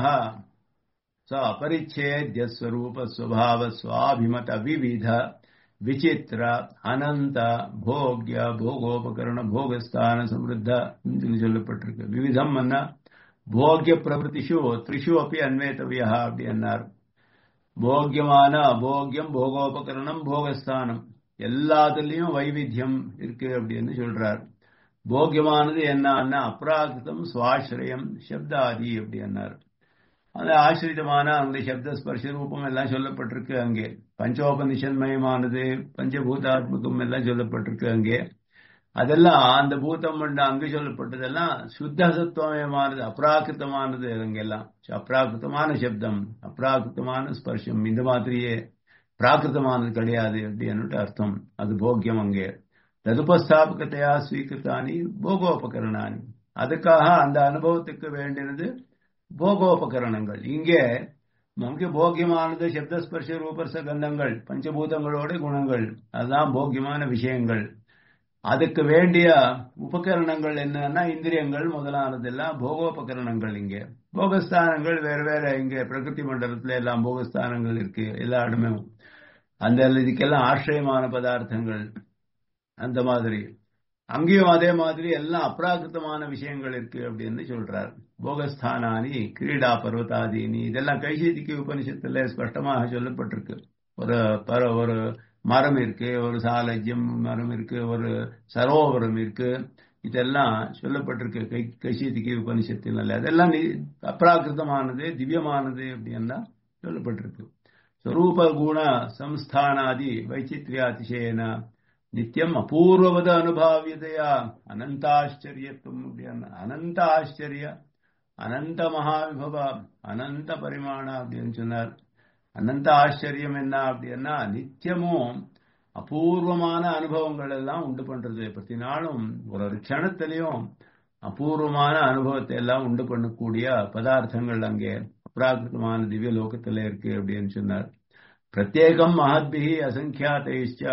Speaker 1: स अपरिच्छेद्य स्वरूप स्वभाव स्वाभिमत विविध विचित्र अनंत भोग्य भोगोपकरण भोगस्थान समृद्ध சொல்லப்பட்டிருக்கு விவிதம் என்ன போக்கிய பிரவருத்திஷு த்ரிஷு அப்படி அன்வேத்தவியா அப்படி என்னார் போக்கியமான போக்கியம் போகோபகரணம் போகஸ்தானம் எல்லாத்துலயும் வைவித்தியம் இருக்கு அப்படின்னு சொல்றார் போக்கியமானது என்ன அப்ராகிருதம் சுவாசிரயம் சப்தாதி அப்படி என்னார் அந்த ஆசிரிதமான அந்த சப்த ஸ்பர்ஷ ரூபம் எல்லாம் சொல்லப்பட்டிருக்கு அங்கே பஞ்சோபனிஷன்மயமானது பஞ்சபூதாத்மகம் எல்லாம் சொல்லப்பட்டிருக்கு அங்கே அதெல்லாம் அந்த பூதம் அங்கு சொல்லப்பட்டதெல்லாம் சுத்த சத்துவமயமானது அப்ராக்கிருத்தமானது அங்கெல்லாம் அப்ராக்கிருத்தமான சப்தம் அப்ராக்கிருத்தமான ஸ்பர்ஷம் இந்த மாதிரியே பிராகிருத்தமானது கிடையாது அப்படின்னு அர்த்தம் அது போக்கியம் அங்கே ததுபஸ்தாபகத்தையா ஸ்வீகிருத்தானி போகோபகரணானி அதுக்காக அந்த அனுபவத்துக்கு வேண்டியது போகோபகரணங்கள் இங்கே நமக்கு போக்கியமானது சப்தஸ்பர்ஷ ரூபர்ச கந்தங்கள் பஞ்சபூதங்களோட குணங்கள் அதுதான் போக்கியமான விஷயங்கள் அதுக்கு வேண்டிய உபகரணங்கள் என்னன்னா இந்திரியங்கள் முதலானதெல்லாம் போகோபகரணங்கள் இங்கே போகஸ்தானங்கள் வேற வேற இங்கே பிரகிருதி மண்டலத்துல எல்லாம் போகஸ்தானங்கள் இருக்கு எல்லா இடமே அந்த இதுக்கெல்லாம் ஆசிரியமான பதார்த்தங்கள் அந்த மாதிரி அங்கேயும் அதே மாதிரி எல்லாம் அப்ராகிருத்தமான விஷயங்கள் இருக்கு அப்படின்னு சொல்றார் போகஸ்தானானி கிரீடா பர்வதாதீனி இதெல்லாம் கைசீதிக்கு உபனிஷத்துல ஸ்பஷ்டமாக சொல்லப்பட்டிருக்கு ஒரு பர ஒரு மரம் இருக்கு ஒரு சாலஜ்யம் மரம் இருக்கு ஒரு சரோவரம் இருக்கு இதெல்லாம் சொல்லப்பட்டிருக்கு கை கைசீதிக்கு உபனிஷத்தினால அதெல்லாம் அப்ராகிருத்தமானது திவ்யமானது அப்படின்னா சொல்லப்பட்டிருக்கு ஸ்வரூப குண சம்ஸ்தானாதி வைச்சித்ரியாதிசயன நித்தியம் அபூர்வவத அனுபாவியதையா அனந்தாச்சரியத்துவம் அப்படின்னு அனந்த ஆச்சரிய அனந்த மகாவிபவ அனந்த பரிமாண அப்படின்னு சொன்னார் அனந்த ஆச்சரியம் என்ன அப்படின்னா நித்தியமும் அபூர்வமான அனுபவங்கள் எல்லாம் உண்டு பண்றது பிரதி நாளும் ஒரு ஒரு க்ஷணத்திலையும் அபூர்வமான அனுபவத்தை எல்லாம் உண்டு பண்ணக்கூடிய பதார்த்தங்கள் அங்கே அப்ராகிருத்தமான திவ்ய லோகத்துல இருக்கு அப்படின்னு சொன்னார் பிரத்யேகம் மகத்பிகி அசங்கியாத்தைச்ச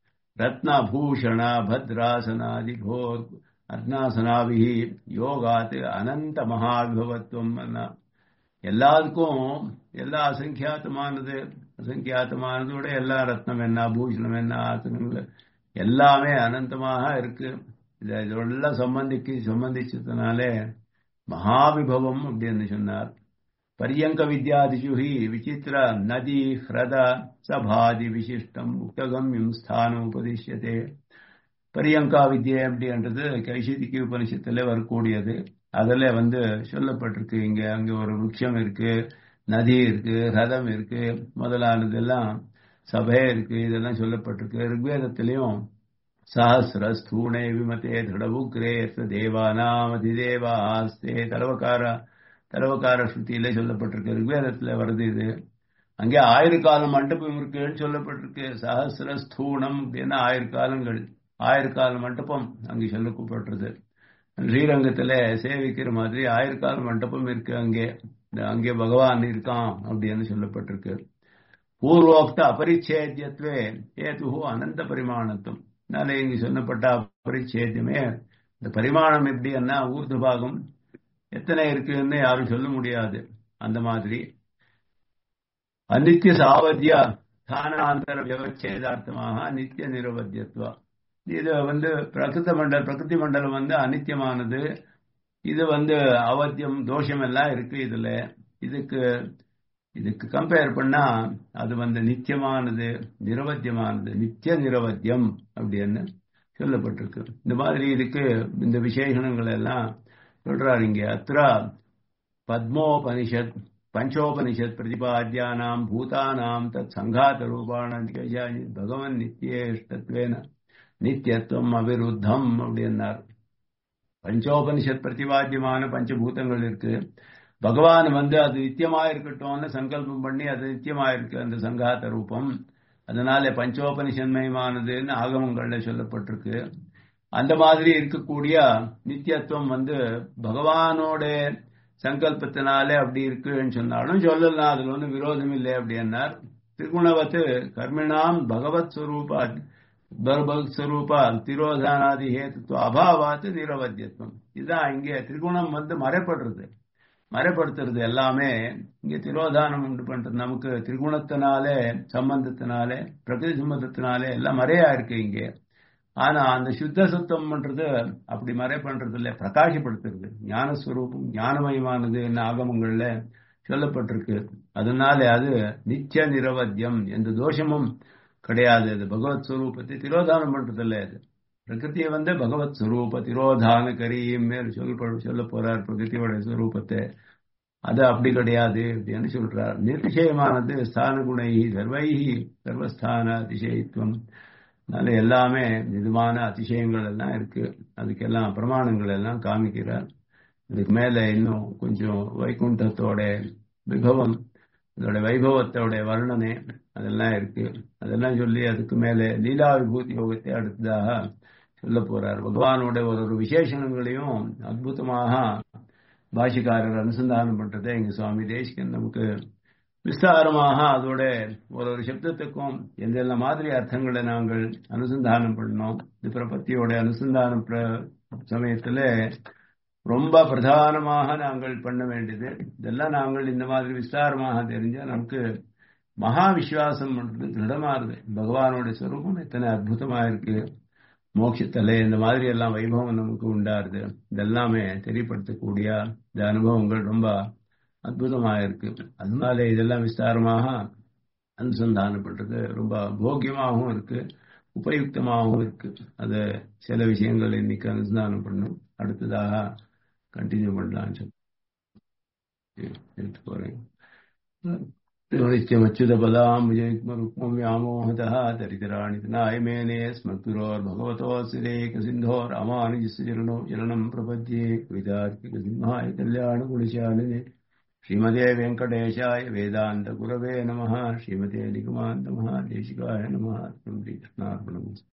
Speaker 1: ரத்னபூஷண பத்ராசனாதி கோர் அத்னாசனாபிகி யோகாத் அனந்த மகாவிபவத்துவம் எல்லாருக்கும் எல்லா அசங்கியாத்தமானது அசங்கியாத்தமானதோட எல்லா ரத்னம் என்ன பூஷணம் என்ன ஆசனங்கள் எல்லாமே அனந்தமாக இருக்கு இதெல்லாம் சம்பந்திக்கு சம்பந்திச்சதுனாலே மகாவிபவம் அப்படின்னு சொன்னார் பரியங்க வித்யாதிஷு ஹி விசித்திர நதி ஹிரத சபாதி விசிஷ்டம் உக்தகம்யம் ஸ்தானம் உபதிஷ்யதே பரியங்கா வித்யை அப்படின்றது கைசிதிக்கு உபனிஷத்துல வரக்கூடியது அதுல வந்து சொல்லப்பட்டிருக்கு இங்க அங்க ஒரு விருட்சம் இருக்கு நதி இருக்கு ரதம் இருக்கு முதலானதெல்லாம் சபை இருக்கு இதெல்லாம் சொல்லப்பட்டிருக்கு ரிக்வேதத்திலையும் சஹசிர ஸ்தூணே விமதே திருடவுக்ரே தேவானாம் அதிதேவா ஆஸ்தே தலவக்கார தலவக்கார ஸ்ருதியில சொல்லப்பட்டிருக்கு ரிக்வேதத்துல வருது இது அங்கே ஆயிரக்காலம் மண்டபம் இருக்குன்னு சொல்லப்பட்டிருக்கு சஹசிர ஸ்தூணம் அப்படின்னா ஆயிரக்காலங்கள் ஆயிரக்கால மண்டபம் அங்கே சொல்லப்பட்டிருக்கு ஸ்ரீரங்கத்துல சேவிக்கிற மாதிரி ஆயிரக்கால மண்டபம் இருக்கு அங்கே அங்கே பகவான் இருக்கான் அப்படின்னு சொல்லப்பட்டிருக்கு பூர்வோக்த அபரிச்சேத்தியத்வே ஏது அனந்த பரிமாணத்துவம் அதனால இங்கு சொல்லப்பட்ட அபரிச்சேத்தியமே இந்த பரிமாணம் எப்படின்னா ஊர்து பாகம் எத்தனை இருக்குன்னு யாரும் சொல்ல முடியாது அந்த மாதிரி அநித்திய சாவத்திய ஸ்தானாந்தர வியவச்சேதார்த்தமாக நித்திய நிரவத்தியத்துவா இது வந்து பிரகிருத மண்டல பிரகிருதி மண்டலம் வந்து அனித்தியமானது இது வந்து அவத்தியம் தோஷம் எல்லாம் இருக்கு இதுல இதுக்கு இதுக்கு கம்பேர் பண்ணா அது வந்து நித்தியமானது நிரவத்தியமானது நித்திய நிரவத்தியம் அப்படின்னு சொல்லப்பட்டிருக்கு இந்த மாதிரி இதுக்கு இந்த விசேஷணங்கள் எல்லாம் சொல்றாரு இங்க அத்திர பத்மோபனிஷத் பஞ்சோபனிஷத் பிரதிபாத்தியானாம் பூதானாம் தத் சங்காத ரூபான பகவன் நித்தியேஷ்டத்வேன நித்தியத்துவம் அவிருத்தம் அப்படின்னார் பஞ்சோபனிஷத் பிரதிபாத்தியமான பஞ்சபூதங்கள் இருக்கு பகவான் வந்து அது நித்தியமா இருக்கட்டும்னு சங்கல்பம் பண்ணி அது நித்தியமா இருக்கு அந்த சங்காத்த ரூபம் அதனால பஞ்சோபனிஷன்மயமானதுன்னு ஆகமங்கள்ல சொல்லப்பட்டிருக்கு அந்த மாதிரி இருக்கக்கூடிய நித்தியத்துவம் வந்து பகவானோட சங்கல்பத்தினாலே அப்படி இருக்குன்னு சொன்னாலும் சொல்லலாம் அதுல ஒன்றும் விரோதம் இல்லை அப்படின்னார் திரிகுணவத்து கர்மிணாம் பகவத் ஸ்வரூபா பகவத் ஸ்வரூபா திரோதானாதி ஹேத்துவ அபாவாத்து நிரவத்தியத்துவம் இதுதான் இங்கே திரிகுணம் வந்து மறைப்படுறது மறைப்படுத்துறது எல்லாமே இங்க திரோதானம் உண்டு பண்றது நமக்கு திரிகுணத்தினாலே சம்பந்தத்தினாலே பிரகிருதி சம்பந்தத்தினாலே எல்லாம் மறையா இருக்கு இங்கே ஆனா அந்த சுத்த சுத்தம் பண்றது அப்படி மறை பண்றது இல்ல பிரகாசப்படுத்துறது ஞானஸ்வரூபம் ஞானமயமானது என்ன ஆகமங்கள்ல சொல்லப்பட்டிருக்கு அதனால அது நித்திய நிரவத்தியம் எந்த தோஷமும் கிடையாது அது பகவத் ஸ்வரூபத்தை திரோதானம் பண்றது இல்ல அது பிரகிருதியை வந்து பகவத் ஸ்வரூப திரோதான கரியும் மேல் சொல்ல சொல்ல போறார் பிரகிருதியோட ஸ்வரூபத்தை அது அப்படி கிடையாது அப்படின்னு சொல்றார் நிர்திசயமானது ஸ்தான குணை சர்வைஹி சர்வஸ்தான அதிசயத்துவம் அதனால எல்லாமே நிஜமான அதிசயங்கள் எல்லாம் இருக்கு அதுக்கெல்லாம் பிரமாணங்கள் எல்லாம் காமிக்கிறார் இதுக்கு மேல இன்னும் கொஞ்சம் வைகுண்டத்தோட விபவம் அதோட வைபவத்தோட வர்ணனை அதெல்லாம் இருக்கு அதெல்லாம் சொல்லி அதுக்கு மேல லீலா விபூதி யோகத்தை அடுத்ததாக சொல்ல போறார் பகவானோட ஒரு ஒரு விசேஷணங்களையும் அற்புதமாக பாஷிக்காரர் அனுசந்தானம் பண்றதை எங்க சுவாமி தேசிகன் நமக்கு விஸ்தாரமாக அதோட ஒரு ஒரு சப்தத்துக்கும் எந்தெந்த மாதிரி அர்த்தங்களை நாங்கள் அனுசந்தானம் பண்ணோம் இந்த பிரபத்தியோட அனுசந்தானம் சமயத்துல ரொம்ப பிரதானமாக நாங்கள் பண்ண வேண்டியது இதெல்லாம் நாங்கள் இந்த மாதிரி விஸ்தாரமாக தெரிஞ்சா நமக்கு மகா விசுவாசம் பண்றது திருடமாறுது பகவானோட ஸ்வரூபம் எத்தனை அற்புதமா இருக்கு மோட்சத்தலை இந்த மாதிரி எல்லாம் வைபவம் நமக்கு உண்டாருது இதெல்லாமே தெரியப்படுத்தக்கூடிய இந்த அனுபவங்கள் ரொம்ப அற்புதமாக இருக்கு அதனால இதெல்லாம் விஸ்தாரமாக அனுசந்தானம் பண்றது ரொம்ப போக்கியமாகவும் இருக்கு உபயுக்தமாகவும் இருக்கு அது சில விஷயங்கள் இன்னைக்கு அனுசந்தானம் பண்ணும் அடுத்ததாக கண்டினியூ பண்ணலாம்னு சொல்லி எடுத்து போறேன் नित्यमच्युतपदाम्बुजयुग्मरुक्मव्यामोहतः दरिद्राणि नायमेने स्मृतिरोर्भगवतोऽसिरेकसिन्धो रामानुजस्य चरणो चरणम् प्रपद्ये कवितार्किकसिंहाय कल्याणगुणशालिने श्रीमते वेङ्कटेशाय वेदान्तगुरवे नमः श्रीमते निगमान्तमः देशिकाय नमः श्रीकृष्णार्पणम्